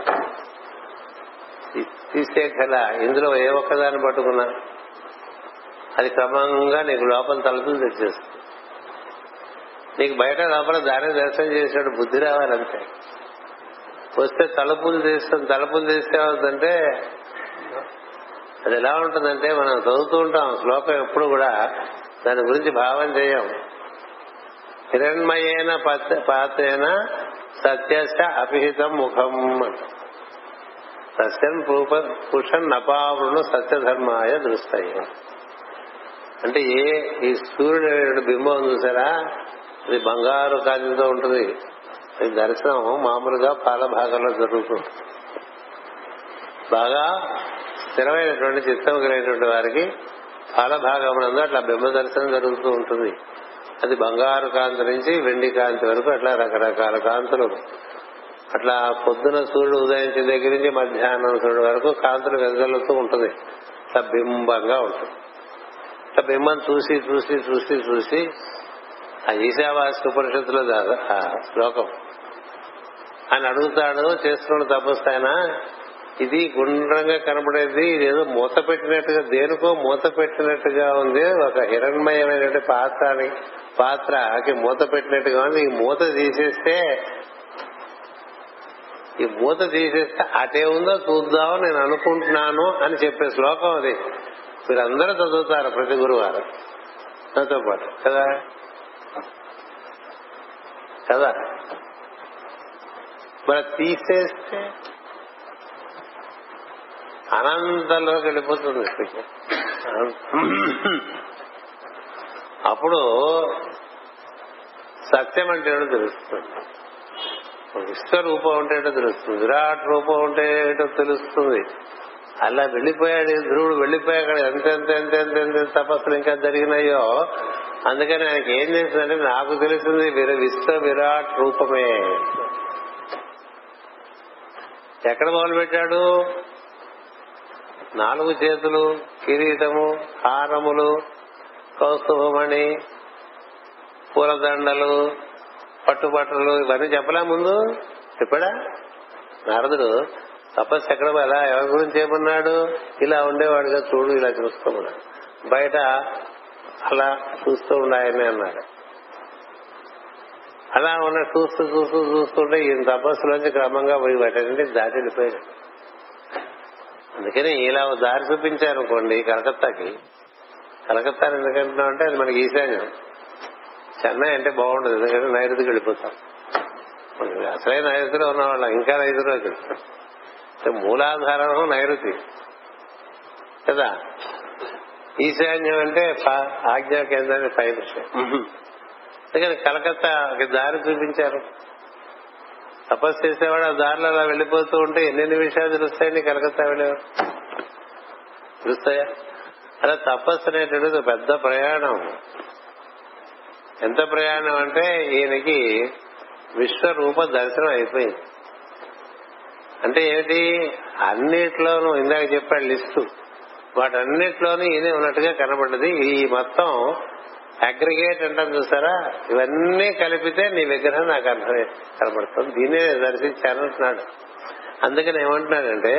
తీసే కళ ఇందులో ఏ ఒక్కదాన్ని పట్టుకున్నా అది క్రమంగా నీకు లోపల తలుపులు తెచ్చేస్తుంది నీకు బయట లోపల దారి దర్శనం చేసినట్టు బుద్ధి రావాలంతే వస్తే తలుపులు తీస్తాం తలుపులు తీస్తే అవుతుందంటే అది ఎలా ఉంటుందంటే మనం చదువుతూ ఉంటాం శ్లోకం ఎప్పుడు కూడా దాని గురించి భావం చేయం హిరణ్మయేన పాత్రేన సత్యశ అపిహితం ముఖం సత్యం పుషన్ నపావృణు సత్యధర్మాయ దృష్టయ్య అంటే ఏ ఈ సూర్యుడు బింబం చూసారా ఇది బంగారు కాంతితో ఉంటుంది ఈ దర్శనం మామూలుగా పాల భాగంలో జరుగుతుంది బాగా స్థిరమైనటువంటి చిత్తం కలిగినటువంటి వారికి పాల భాగమునందు అట్లా బింబ దర్శనం జరుగుతూ ఉంటుంది అది బంగారు కాంతి నుంచి వెండి కాంతి వరకు అట్లా రకరకాల కాంతులు అట్లా పొద్దున సూర్యుడు ఉదయించిన దగ్గర నుంచి మధ్యాహ్నం సూర్యుడు వరకు కాంతులు వెదజల్లుతూ ఉంటుంది ఇట్లా బింబంగా ఉంటుంది ఇట్లా బింబం చూసి చూసి చూసి చూసి ఆ ఈశావాస్య ఉపనిషత్తులో ఆ శ్లోకం ఆయన అడుగుతాడు చేస్తున్న తపస్సు ఆయన ఇది గుండ్రంగా కనబడేది ఇదేదో మూత పెట్టినట్టుగా దేనికో మూత పెట్టినట్టుగా ఉంది ఒక హిరణ్మయమైనటువంటి పాత్రని పాత్రకి మూత పెట్టినట్టుగా ఉంది ఈ మూత తీసేస్తే ఈ మూత తీసేస్తే అటే ఉందో చూద్దాం నేను అనుకుంటున్నాను అని చెప్పే శ్లోకం అది మీరందరూ చదువుతారు ప్రతి గురువారం నాతో పాటు కదా కదా మరి తీసేస్తే అనంతంలోకి వెళ్ళిపోతుంది అప్పుడు సత్యం అంటే ఏంటో తెలుస్తుంది విశ్వరూపం అంటే ఏంటో తెలుస్తుంది విరాట్ రూపం అంటే ఏంటో తెలుస్తుంది అలా వెళ్ళిపోయాడు ధ్రువుడు వెళ్ళిపోయాక ఎంత ఎంత ఎంత ఎంత ఎంత తపస్సులు ఇంకా జరిగినాయో అందుకని ఆయనకి ఏం చేసిందంటే నాకు తెలిసింది విశ్వ విరాట్ రూపమే ఎక్కడ మొదలు పెట్టాడు నాలుగు చేతులు కిరీటము హారములు కౌస్తుభమణి పూలదండలు పట్టుబట్టలు ఇవన్నీ చెప్పలే ముందు చెప్పాడా నారదుడు తపస్సు ఎక్కడ ఎలా ఎవరి గురించి ఏమన్నాడు ఇలా ఉండేవాడుగా చూడు ఇలా చూసుకోమన్నాడు బయట అలా చూస్తూ ఉండాయని అన్నాడు అలా ఉన్న చూస్తూ చూస్తూ చూస్తుంటే ఈయన తపస్సులోంచి క్రమంగా పోయి వాటన్నింటి దాటి వెళ్ళిపోయాడు అందుకని ఇలా దారి చూపించారు అనుకోండి కలకత్తాకి కలకత్తా ఎందుకంటున్నాం అంటే అది మనకి ఈశాన్యం చెన్నై అంటే బాగుండదు ఎందుకంటే నైరుతికి వెళ్ళిపోతాం అసలే నైరుతిలో ఉన్నవాళ్ళం ఇంకా నైరుతిలోకి మూలాధారం నైరుతి కదా ఈశాన్యం అంటే ఆజ్ఞా కేంద్రాన్ని పై విషయం అందుకని కలకత్తాకి దారి చూపించారు తపస్సు చేసేవాడు ఆ దారిలో అలా వెళ్ళిపోతూ ఉంటే ఎన్నెన్ని విషయాలు తెలుస్తాయండి కలకత్తా వెళ్ళేవారు తెలుస్తాయా అలా తపస్సు అనేటువంటిది పెద్ద ప్రయాణం ఎంత ప్రయాణం అంటే ఈయనకి విశ్వరూప దర్శనం అయిపోయింది అంటే ఏమిటి అన్నిట్లోనూ ఇందాక చెప్పాడు లిస్టు వాటన్నిట్లోనూ ఈయన ఉన్నట్టుగా కనబడ్డది ఈ మొత్తం అగ్రిగేట్ అంటాం చూసారా ఇవన్నీ కలిపితే నీ విగ్రహం నాకు అర్థం కనబడుతుంది దీన్నే దర్శించానంటున్నాడు అందుకని ఏమంటున్నాడంటే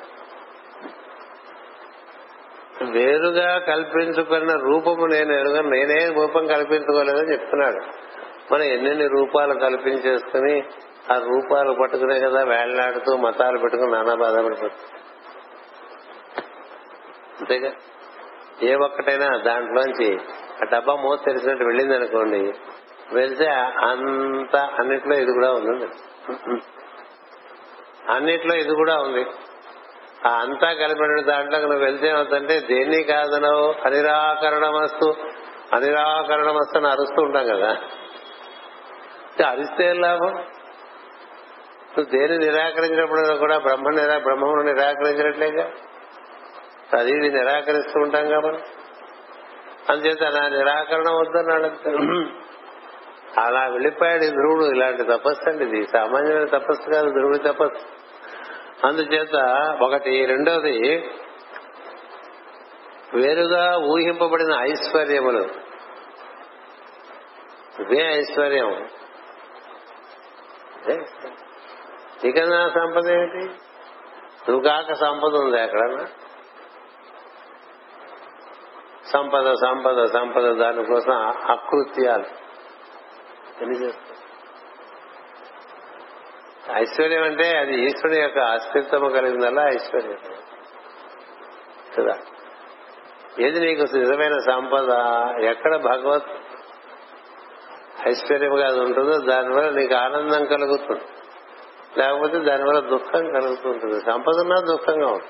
వేరుగా కల్పించుకున్న రూపము నేను ఎరుగ నేనే రూపం కల్పించుకోలేదని చెప్తున్నాడు మనం ఎన్నెన్ని రూపాలు కల్పించేసుకుని ఆ రూపాలు పట్టుకునే కదా వేళ్లాడుతూ మతాలు పెట్టుకుని నానా బాధపడిపోతుంది అంతేగా ఏ ఒక్కటైనా దాంట్లోంచి ఆ డబ్బా మూత తెరిచినట్టు వెళ్ళింది అనుకోండి వెళ్తే అంత అన్నిట్లో ఇది కూడా ఉంది అన్నిట్లో ఇది కూడా ఉంది ఆ అంతా కలిపిన దాంట్లో నువ్వు వెళ్తే అవుతుంటే దేన్ని కాదనవు అనిరాకరణమస్తు అనిరాకరణమస్తు అని అరుస్తూ ఉంటాం కదా అరిస్తే లాభం నువ్వు దేన్ని నిరాకరించినప్పుడు కూడా బ్రహ్మ నిరా బ్రహ్మను నిరాకరించినట్లేగా అది ఇది నిరాకరిస్తూ ఉంటాం కాబట్టి అందుచేత నా నిరాకరణ వద్దన్నాడు అలా వెళ్ళిపోయాడు ఈ ధ్రువుడు ఇలాంటి తపస్సు అండి ఇది సామాన్యమైన తపస్సు కాదు ధ్రువుడి తపస్సు అందుచేత ఒకటి రెండోది వేరుగా ఊహింపబడిన ఐశ్వర్యములు ఇదే ఐశ్వర్యం నీకన్నా సంపద ఏమిటి నువ్వు కాక సంపద ఉంది ఎక్కడన్నా సంపద సంపద సంపద దానికోసం అకృత్యాలు ఎన్ని చేస్తాం ఐశ్వర్యం అంటే అది ఈశ్వరుని యొక్క అస్తిత్వం కలిగిందల్లా ఐశ్వర్యం కదా ఏది నీకు నిజమైన సంపద ఎక్కడ భగవత్ ఐశ్వర్యంగా అది ఉంటుందో దానివల్ల నీకు ఆనందం కలుగుతుంది లేకపోతే దానివల్ల దుఃఖం కలుగుతుంటుంది సంపద ఉన్నా దుఃఖంగా ఉంటుంది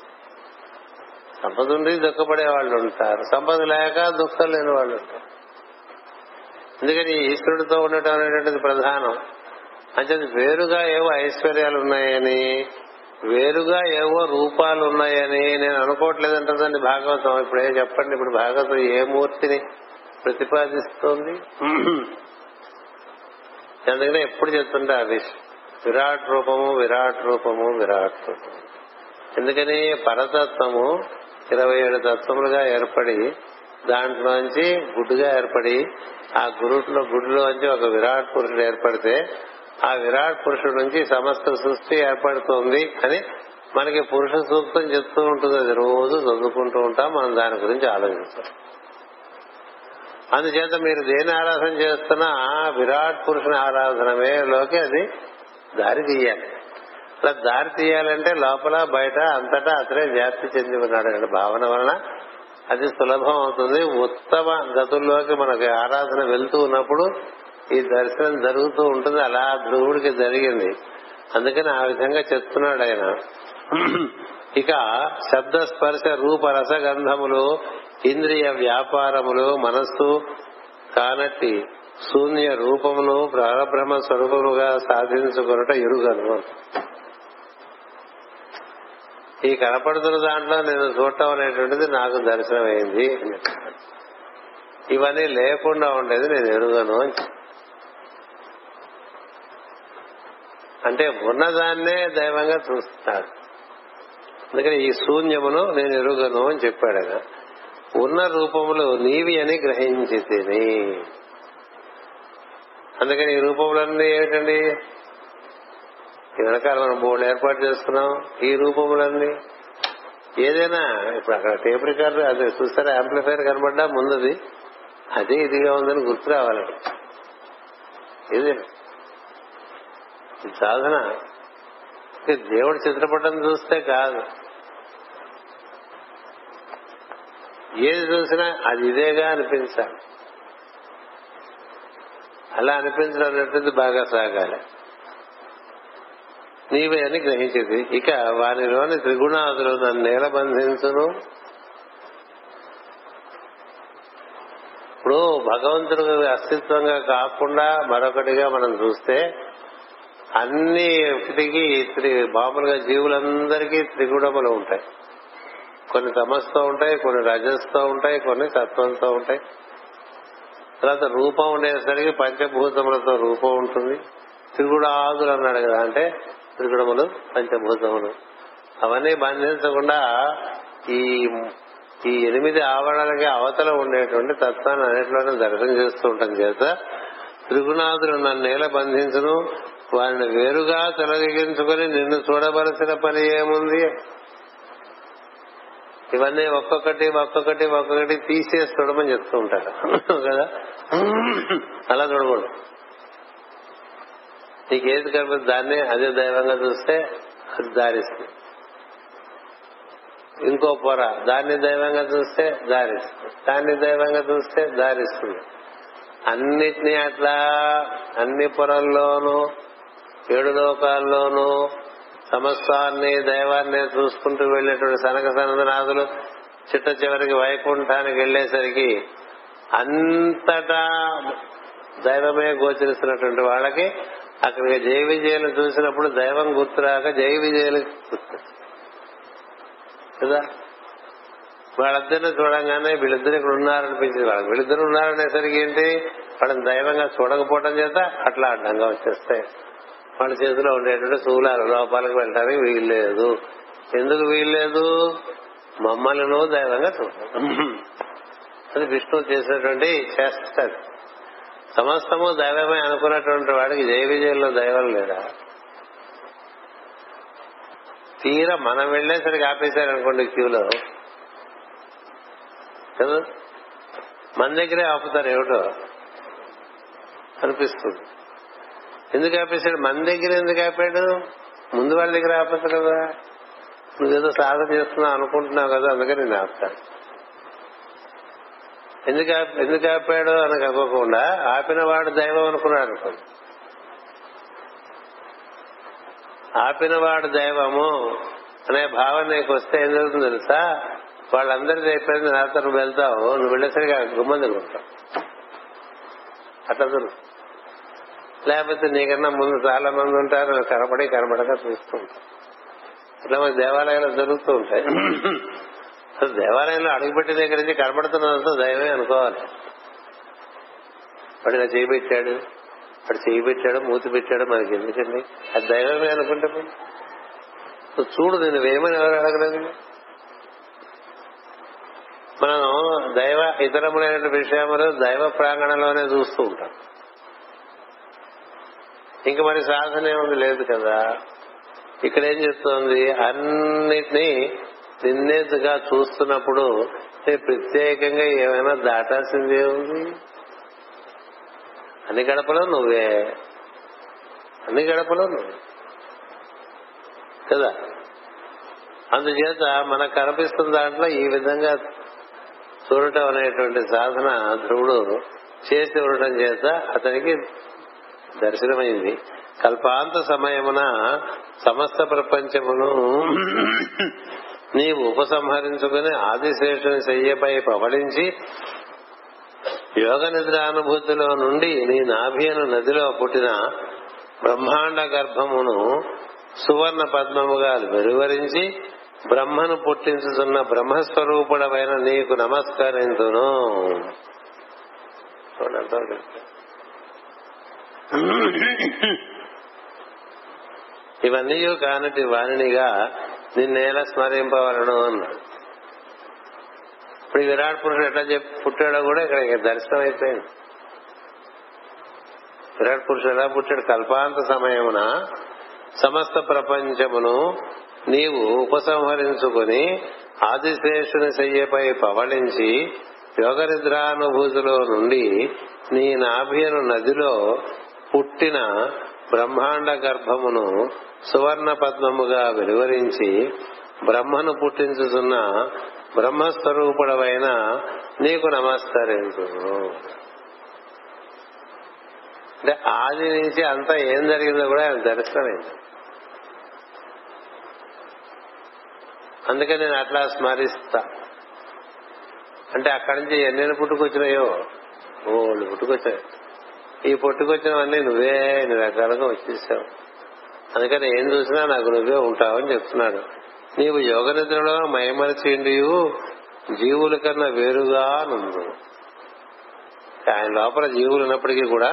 సంపద ఉండి దుఃఖపడే వాళ్ళు ఉంటారు సంపద లేక దుఃఖం లేని వాళ్ళు ఉంటారు ఎందుకని ఈశ్వరుడితో ఉండటం అనేటువంటిది ప్రధానం అంటే వేరుగా ఏవో ఐశ్వర్యాలు ఉన్నాయని వేరుగా ఏవో రూపాలు ఉన్నాయని నేను అనుకోవట్లేదంటుందండి భాగవతం ఇప్పుడు ఏం చెప్పండి ఇప్పుడు భాగవతం ఏ మూర్తిని ప్రతిపాదిస్తోంది అందుకనే ఎప్పుడు చెప్తుంటే అది విరాట్ రూపము విరాట్ రూపము విరాట్ రూపము ఎందుకని పరతత్వము ఇరవై ఏడు తత్వములుగా ఏర్పడి దాంట్లోంచి గుడ్డుగా ఏర్పడి ఆ గురుట్లో గుడ్డులోంచి ఒక విరాట్ పురుషుడు ఏర్పడితే ఆ విరాట్ పురుషుడు నుంచి సమస్త సృష్టి ఏర్పడుతోంది అని మనకి పురుష సూక్తం చెప్తూ ఉంటుంది అది రోజు చదువుకుంటూ ఉంటాం మనం దాని గురించి ఆలోచిస్తాం అందుచేత మీరు దేని ఆరాధన చేస్తున్నా విరాట్ పురుషుని ఆరాధనమేలోకి అది దారి తీయాలి అలా దారి తీయాలంటే లోపల బయట అంతటా అతనే వ్యాప్తి చెంది ఉన్నాడు అనే భావన వలన అది సులభం అవుతుంది ఉత్తమ గతుల్లోకి మనకి ఆరాధన వెళ్తూ ఉన్నప్పుడు ఈ దర్శనం జరుగుతూ ఉంటుంది అలా ధ్రువుడికి జరిగింది అందుకని ఆ విధంగా చెప్తున్నాడు ఆయన ఇక శబ్ద స్పర్శ రూప రసగంధములు ఇంద్రియ వ్యాపారములు మనస్సు కానట్టి శూన్య రూపమును పరబ్రహ్మ స్వరూపముగా సాధించుకున్నట ఎరుగను ఈ కనపడుతున్న దాంట్లో నేను చూడటం అనేటువంటిది నాకు దర్శనమైంది ఇవన్నీ లేకుండా ఉండేది నేను ఎరుగను అని అంటే ఉన్నదాన్నే దైవంగా చూస్తున్నాడు అందుకని ఈ శూన్యమును నేను ఎరుగను అని చెప్పాడు ఆయన ఉన్న రూపములు నీవి అని గ్రహించి తిని అందుకని ఈ రూపములన్నీ ఏమిటండి ఈ వెనకాల మనం బోర్డు ఏర్పాటు చేసుకున్నాం ఈ రూపములన్నీ ఏదైనా ఇప్పుడు అక్కడ టేప్ రికార్డు అదే చూస్తారా యాంప్లిఫైర్ కనబడ్డా ముందుది అదే ఇదిగా ఉందని గుర్తు రావాలండి ఇది సాధన దేవుడి చిత్రపటం చూస్తే కాదు ఏది చూసినా అది ఇదేగా అనిపించాలి అలా అనిపించడం అనేటువంటి బాగా సాగాలి నీవే అని గ్రహించేది ఇక వారిలోని త్రిగుణాదులు నన్ను నేల బంధించును ఇప్పుడు భగవంతుడు అస్తిత్వంగా కాకుండా మరొకటిగా మనం చూస్తే అన్నిటికీ త్రి మామూలుగా జీవులందరికీ త్రిగుణములు ఉంటాయి కొన్ని తమస్తో ఉంటాయి కొన్ని రజస్తో ఉంటాయి కొన్ని సత్వంతో ఉంటాయి తర్వాత రూపం ఉండేసరికి పంచభూతములతో రూపం ఉంటుంది త్రిగుణాదులు అన్నాడు కదా అంటే త్రిగుణములు పంచభూతములు అవన్నీ బంధించకుండా ఈ ఈ ఎనిమిది ఆవరణలకి అవతల ఉండేటువంటి తత్వాన్ని అన్నింటిలోనే దర్శనం చేస్తూ ఉంటాం చేత త్రిగుణాదులు నన్ను నేల బంధించును వారిని వేరుగా తొలగించుకుని నిన్ను చూడవలసిన పని ఏముంది ఇవన్నీ ఒక్కొక్కటి ఒక్కొక్కటి ఒక్కొక్కటి తీసేసి చూడమని చెప్తూ ఉంటారు కదా అలా చూడకూడదు నీకేది కనిపిస్తుంది దాన్ని అదే దైవంగా చూస్తే అది దారిస్తుంది ఇంకో పొర దాన్ని దైవంగా చూస్తే దారిస్తుంది దాన్ని దైవంగా చూస్తే దారిస్తుంది అన్నిటినీ అట్లా అన్ని పొరల్లోనూ ఏడు లోకాల్లోనూ సమస్తాన్ని దైవాన్ని చూసుకుంటూ వెళ్ళేటువంటి సనక సనందనాథులు చిట్ట చివరికి వైకుంఠానికి వెళ్లేసరికి అంతటా దైవమే గోచరిస్తున్నటువంటి వాళ్ళకి అక్కడికి జయ విజయలు చూసినప్పుడు దైవం గుర్తురాక జయ విజయలు కదా వాళ్ళిద్దరిని చూడంగానే వీళ్ళిద్దరు ఇక్కడ ఉన్నారనిపించింది వాళ్ళకి వీళ్ళిద్దరు ఉన్నారనేసరికి ఏంటి వాళ్ళని దైవంగా చూడకపోవడం చేత అట్లా అడ్డంగా వచ్చేస్తాయి వాళ్ళ చేతిలో ఉండేటువంటి శూలాలు లోపాలకు వెళ్ళడానికి వీల్లేదు ఎందుకు వీల్లేదు మమ్మల్ని దైవంగా చూడటం అది విష్ణువు చేసినటువంటి చేస్తాడు సమస్తము దైవమే అనుకున్నటువంటి వాడికి జయ విజయంలో దైవం లేడా తీరా మనం వెళ్లేసరికి ఆపేశారు అనుకోండి క్యూలో కదా మన దగ్గరే ఆపుతారు ఏమిటో అనిపిస్తుంది ఎందుకు ఆపేశాడు మన దగ్గర ఎందుకు ఆపాడు ముందు వాళ్ళ దగ్గర ఆపచ్చు కదా నువ్వేదో సాధన చేస్తున్నావు అనుకుంటున్నావు కదా అందుకని నేను ఆపుతాను ఎందుకు ఎందుకు ఆపాడు అని కాకోకుండా ఆపిన వాడు దైవం అనుకున్నాడు అనుకోండి ఆపిన వాడు దైవము అనే భావన నీకు వస్తే ఏం జరుగుతుంది తెలుసా వాళ్ళందరిది అయిపోయింది నాతో నువ్వు వెళ్తావు నువ్వు వెళ్ళేసరికి గుమ్మం తిరుగుతావు అట్లా జరుగుతుంది లేకపోతే నీకన్నా ముందు చాలా మంది ఉంటారు కనబడి కనబడక చూస్తూ ఉంటారు ఇట్లా మనకి దేవాలయాలు జరుగుతూ ఉంటాయి అసలు దేవాలయంలో అడుగుపెట్టిన దగ్గర నుంచి కనబడుతున్నంత దైవమే అనుకోవాలి వాడు ఇలా చేయి పెట్టాడు వాడు చేయి పెట్టాడు మూతి పెట్టాడు మనకి ఎందుకండి అది దైవమే అనుకుంటే చూడు నేను వేయమని ఎవరు అడగలేదు మనం దైవ ఇతరములైన విషయములు దైవ ప్రాంగణంలోనే చూస్తూ ఉంటాం ఇంక మరి సాధన ఏముంది లేదు కదా ఇక్కడ ఏం చెప్తోంది అన్నిటినీ నిన్నేదిగా చూస్తున్నప్పుడు ప్రత్యేకంగా ఏమైనా దాటాల్సింది ఏముంది అన్ని గడపలో నువ్వే అన్ని గడపలో నువ్వే కదా అందుచేత మనకు కనిపిస్తున్న దాంట్లో ఈ విధంగా చూడటం అనేటువంటి సాధన ధ్రువుడు చేసి ఉండటం చేత అతనికి దర్శనమైంది కల్పాంత సమయమున సమస్త ప్రపంచమును నీవు ఉపసంహరించుకుని ఆదిశేషుని శయ్యపై పవడించి యోగ నిద్ర అనుభూతిలో నుండి నీ నాభియను నదిలో పుట్టిన బ్రహ్మాండ గర్భమును సువర్ణ పద్మముగా వెలువరించి బ్రహ్మను పుట్టించుతున్న బ్రహ్మస్వరూపుడమైన నీకు నమస్కరించును ఇవన్నీ కానటి వాణినిగా నిన్నేలా స్మరింపవలను అన్నాడు ఇప్పుడు విరాట్ పురుషుడు ఎట్లా చెప్పి పుట్టాడో కూడా ఇక్కడ దర్శనం అయిపోయింది విరాట్ పురుషుడు ఎలా పుట్టాడు కల్పాంత సమయమున సమస్త ప్రపంచమును నీవు ఉపసంహరించుకుని ఆదిశేషుని శయ్యపై పవళించి యోగ నిద్రానుభూతిలో నుండి నీ నాభియను నదిలో పుట్టిన బ్రహ్మాండ గర్భమును సువర్ణ పద్మముగా వెలువరించి బ్రహ్మను పుట్టించుతున్న బ్రహ్మస్వరూపుడవైన నీకు నమస్కరించు అంటే ఆది నుంచి అంతా ఏం జరిగిందో కూడా ఆయన దర్శనమైంది అందుకని నేను అట్లా స్మరిస్తా అంటే అక్కడి నుంచి ఎన్నెన్ని పుట్టుకొచ్చినాయో ఓళ్ళు పుట్టుకొచ్చాయి ఈ పుట్టుకొచ్చినవన్నీ నువ్వే ఎన్ని రకాలుగా వచ్చేసావు అందుకని ఏం చూసినా నాకు నువ్వే ఉంటావని చెప్తున్నాడు నీవు యోగ నిద్రలో మైమరిచిండి జీవుల కన్నా వేరుగా నుండు ఆయన లోపల జీవులు ఉన్నప్పటికీ కూడా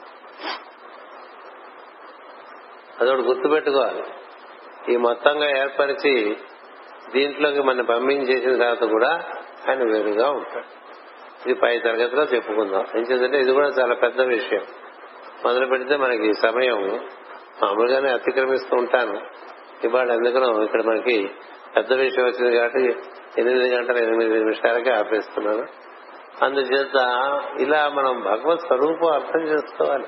అదొకటి గుర్తుపెట్టుకోవాలి ఈ మొత్తంగా ఏర్పరిచి దీంట్లోకి మన పంపించేసిన తర్వాత కూడా ఆయన వేరుగా ఉంటాడు ఇది పై తరగతిలో చెప్పుకుందాం ఎంచేదంటే ఇది కూడా చాలా పెద్ద విషయం మొదలు పెడితే మనకి సమయం మామూలుగానే అతిక్రమిస్తూ ఉంటాను ఇవాళ ఎందుకనో ఇక్కడ మనకి పెద్ద విషయం వచ్చింది కాబట్టి ఎనిమిది గంటల ఎనిమిది నిమిషాలకే ఆపేస్తున్నాను అందుచేత ఇలా మనం భగవత్ స్వరూపం అర్థం చేసుకోవాలి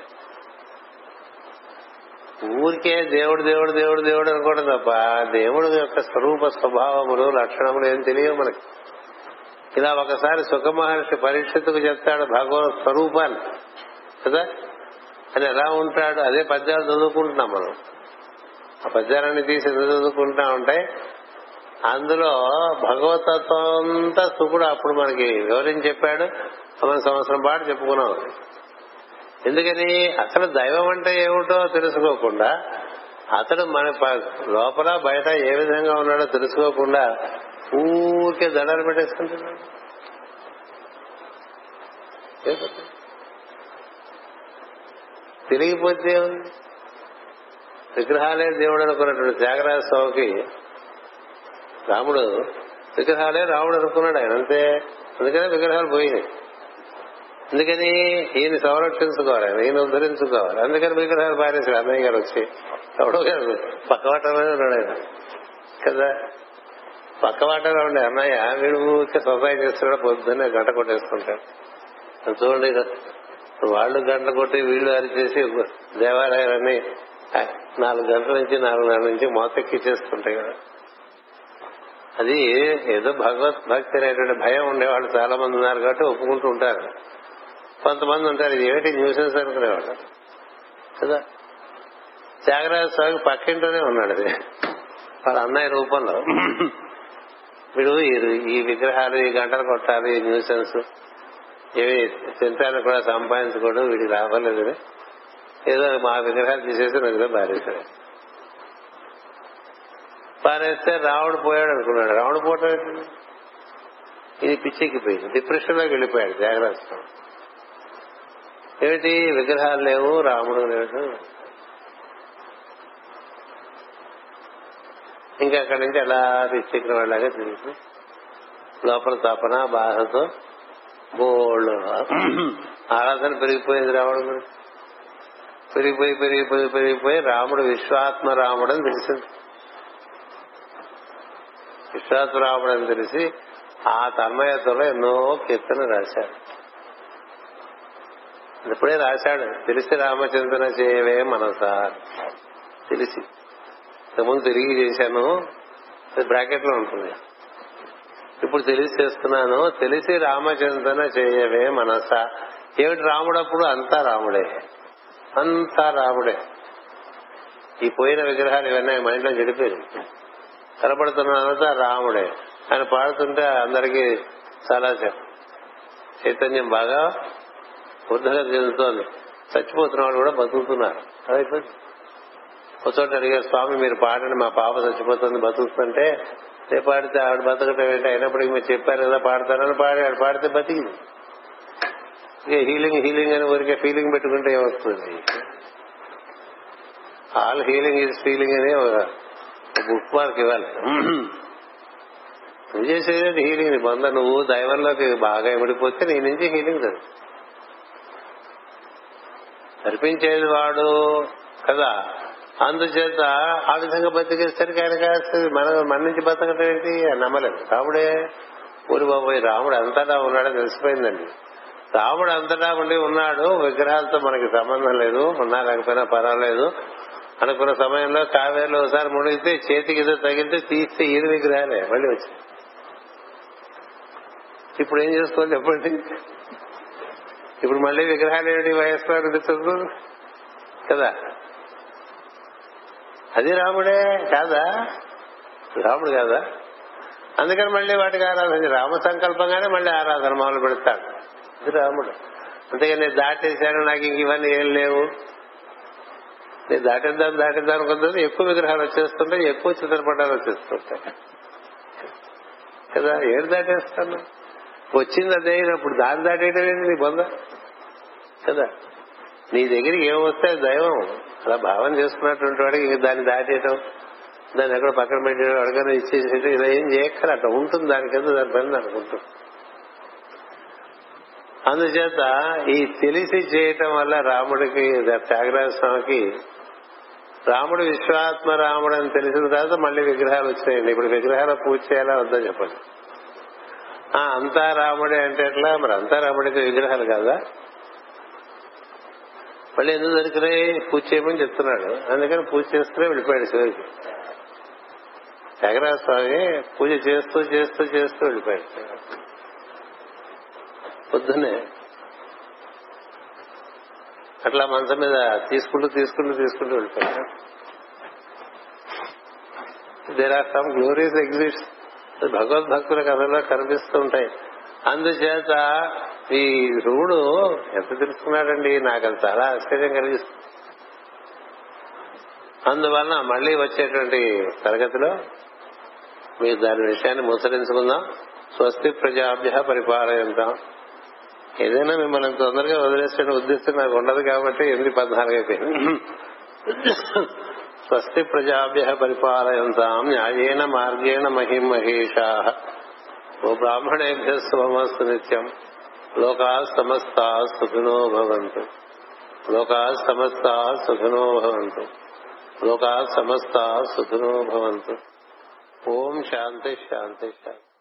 ఊరికే దేవుడు దేవుడు దేవుడు దేవుడు అనుకోవడం తప్ప దేవుడు యొక్క స్వరూప స్వభావములు లక్షణములు ఏం తెలియవు మనకి ఇలా ఒకసారి సుఖమహర్షి పరీక్షిత్తుకు చెప్తాడు భగవత్ స్వరూపాన్ని కదా అని ఎలా ఉంటాడు అదే పద్యాలు చదువుకుంటున్నాం మనం ఆ పద్యాలన్నీ తీసి ఎందుకు చదువుకుంటా ఉంటాయి అందులో భగవతత్వం అంతా సుఖుడు అప్పుడు మనకి వివరించి చెప్పాడు మనం సంవత్సరం పాటు చెప్పుకున్నాం ఎందుకని అసలు దైవం అంటే ఏమిటో తెలుసుకోకుండా అతడు మన లోపల బయట ఏ విధంగా ఉన్నాడో తెలుసుకోకుండా ఊరికే దండాలు పెట్టేసుకుంటున్నాడు తిరిగిపోతే విగ్రహాలే దేవుడు అనుకున్నటువంటి త్యాగరాజ స్వామికి రాముడు విగ్రహాలే రాముడు అనుకున్నాడు ఆయన అంతే అందుకనే విగ్రహాలు పోయినాయి అందుకని ఈయన సంరక్షించుకోవాలి ఈయన ఉద్ధరించుకోవాలి అందుకని విగ్రహాలు పారేసాడు అన్నయ్య గారు వచ్చి ఎవడో గారు పక్కవాటలోనే ఉన్నాడు ఆయన కదా పక్కవాటలో ఉండే అన్నయ్య వీడు ఊరికే సొసైటీ చేస్తున్నాడు పొద్దున్నే గంట కొట్టేసుకుంటాడు అది చూడండి వాళ్ళు గంట కొట్టి వీళ్ళు అరిచేసి దేవాలయాలన్నీ నాలుగు గంటల నుంచి నాలుగున్నర నుంచి మోతెక్కిచ్చేస్తుంటాయి కదా అది ఏదో భగవత్ భక్తి అనేటువంటి భయం ఉండేవాళ్ళు చాలా మంది ఉన్నారు కాబట్టి ఒప్పుకుంటూ ఉంటారు కొంతమంది ఉంటారు ఇది ఏమిటి న్యూసెన్స్ అనుకునేవాళ్ళు కదా త్యాగరాజ స్వామి పక్కింటూనే ఉన్నాడు అది వాళ్ళ అన్నయ్య రూపంలో వీడు ఈ విగ్రహాలు ఈ గంటలు కొట్టాలి ఈ న్యూసెన్స్ ఏమి చింతాన్ని కూడా సంపాదించుకోవడం వీడికి రావలేదు ఏదో మా విగ్రహాలు తీసేసి నదిలో పారేశాడు పారేస్తే రావణుడు పోయాడు అనుకున్నాడు రావణుడు పోవటం ఇది పిచ్చెక్కిపోయింది డిప్రెషన్ లోకి వెళ్ళిపోయాడు జాగ్రత్త ఏమిటి విగ్రహాలు లేవు రాముడు లేడు ఇంకా అక్కడి నుంచి అలా పిచ్చెక్కిన వాళ్ళగా తిరిగి లోపల తపన బాధతో బోళ్ళు ఆరాధన పెరిగిపోయింది రావడం పెరిగిపోయి పెరిగిపోయి పెరిగిపోయి రాముడు విశ్వాత్మ రాముడు అని తెలిసింది విశ్వాత్మ రాముడు అని తెలిసి ఆ తన్మయతలో ఎన్నో కీర్తన రాశాడు ఇప్పుడే రాశాడు తెలిసి రామచంద్ర చేయవే మనసా తెలిసి ఇంతకుముందు తిరిగి చేశాను బ్రాకెట్ లో ఉంటుంది ఇప్పుడు తెలిసి చేస్తున్నాను తెలిసి రామచంద్రన చేయవే మనస ఏమిటి రాముడప్పుడు అంతా రాముడే అంతా రాముడే ఈ పోయిన విగ్రహాలు ఇవన్నీ మైండ్ లో చెడిపోయింది కనపడుతున్నంతా రాముడే ఆయన పాడుతుంటే అందరికీ చాలా చైతన్యం బాగా ఉద్ధరణ చెందుతోంది చచ్చిపోతున్న వాళ్ళు కూడా బతుకుతున్నారు అదైపోయింది ఒక చోట అడిగారు స్వామి మీరు పాడండి మా పాప చచ్చిపోతుంది బతుకుతుంటే ఏ పాడితే ఆవిడ బతకటం ఏంటి అయినప్పటికీ మీరు చెప్పారు కదా పాడతారని పాడాడు పాడితే బతికింది ఇక హీలింగ్ హీలింగ్ అని ఊరికే ఫీలింగ్ పెట్టుకుంటే ఏమొస్తుంది ఆల్ హీలింగ్ ఈజ్ ఫీలింగ్ అని బుక్ మార్క్ ఇవ్వాలి నువ్వు చేసేది హీలింగ్ పొంద నువ్వు దైవంలోకి బాగా ఇమిడిపోతే నీ నుంచి హీలింగ్ జరుగుతుంది కనిపించేది వాడు కదా అందుచేత ఆ విధంగా బతికేసరికి ఆయన కాస్తుంది మన మన నుంచి బతకటం ఏంటి నమ్మలేదు రాముడే ఊరి బాబోయ్ రాముడు అంతటా ఉన్నాడని తెలిసిపోయిందండి రాముడు అంతటా ఉండి ఉన్నాడు విగ్రహాలతో మనకి సంబంధం లేదు ఉన్నా లేకపోయినా పర్వాలేదు అనుకున్న సమయంలో కావేరిలో ఒకసారి మునిగితే చేతికి ఏదో తగిలితే తీస్తే ఈయన విగ్రహాలే మళ్ళీ వచ్చి ఇప్పుడు ఏం చేసుకోవాలి చెప్పండి ఇప్పుడు మళ్ళీ విగ్రహాలు ఏమిటి వయస్సులో అనిపిస్తుంది కదా అది రాముడే కాదా రాముడు కాదా అందుకని మళ్ళీ వాటికి ఆరాధన రామ సంకల్పంగానే మళ్ళీ ఆరాధన మొదలు పెడతాడు ఇది రాముడు అంతేగా నేను దాటేశాను నాకు ఇంక ఇవన్నీ ఏం లేవు నేను దాటేద్దాం దాటేద్దాం అనుకుంటుంది ఎక్కువ విగ్రహాలు వచ్చేస్తుంటాయి ఎక్కువ చిత్రపటాలు వచ్చేస్తుంటాయి కదా ఏడు దాటేస్తాను వచ్చింది అదే అయినప్పుడు దాన్ని దాటేయడం ఏంటి నీ బొంద కదా నీ దగ్గరికి ఏమొస్తే దైవం అలా భావన చేసుకున్నటువంటి వాడికి ఇంక దాన్ని దాటేయటం దాన్ని ఎక్కడ పక్కన పెట్టేయడం అడగని ఇచ్చేసేయటం ఇలా ఏం చేయక్కర్ అట్లా ఉంటుంది దానికేదో దాని పని అనుకుంటుంది అందుచేత ఈ తెలిసి చేయటం వల్ల రాముడికి త్యాగరాజ స్వామికి రాముడు విశ్వాత్మ రాముడు అని తెలిసిన తర్వాత మళ్ళీ విగ్రహాలు వచ్చాయండి ఇప్పుడు విగ్రహాల పూజ చేయాలా వద్దా చెప్పండి అంతా రాముడే అంటే ఎట్లా మరి అంతా రాముడికి విగ్రహాలు కాదా మళ్ళీ ఎందుకు దొరికినాయి పూజ చేయమని చెప్తున్నాడు అందుకని పూజ చేస్తూనే వెళ్ళిపోయాడు శివుడికి త్యాగరాజ స్వామి పూజ చేస్తూ చేస్తూ చేస్తూ వెళ్ళిపోయాడు పొద్దున్నే అట్లా మనసు మీద తీసుకుంటూ తీసుకుంటూ తీసుకుంటూ వెళ్ళిపోయాడు there are some glorious exits భగవద్భక్తుల కథలో కనిపిస్తూ ఉంటాయి అందుచేత ఈ ధ్రువుడు ఎంత తెలుసుకున్నాడండి నాకు అది చాలా ఆశ్చర్యం కలిగిస్తుంది అందువలన మళ్ళీ వచ్చేటువంటి తరగతిలో మీరు దాని విషయాన్ని ముసరించుకుందాం స్వస్తి ప్రజాభ్య పరిపాలయంతాం ఏదైనా మిమ్మల్ని తొందరగా వదిలేసే ఉద్దేశం నాకు ఉండదు కాబట్టి ఎనిమిది పద్నాలుగు అయిపోయింది స్వస్తి ప్రజాభ్య పరిపాలయంతాం న్యాయేన మార్గేణ మహిం మహేషా ఓ బ్రాహ్మణేభ్య శుభమస్తు నిత్యం లోకా సమస్త సుఖినో భవంతు లోకా సమస్త సుఖినో భవంతు లోకా సమస్త సుఖినో భవంతు ఓం శాంతి శాంతి శాంతి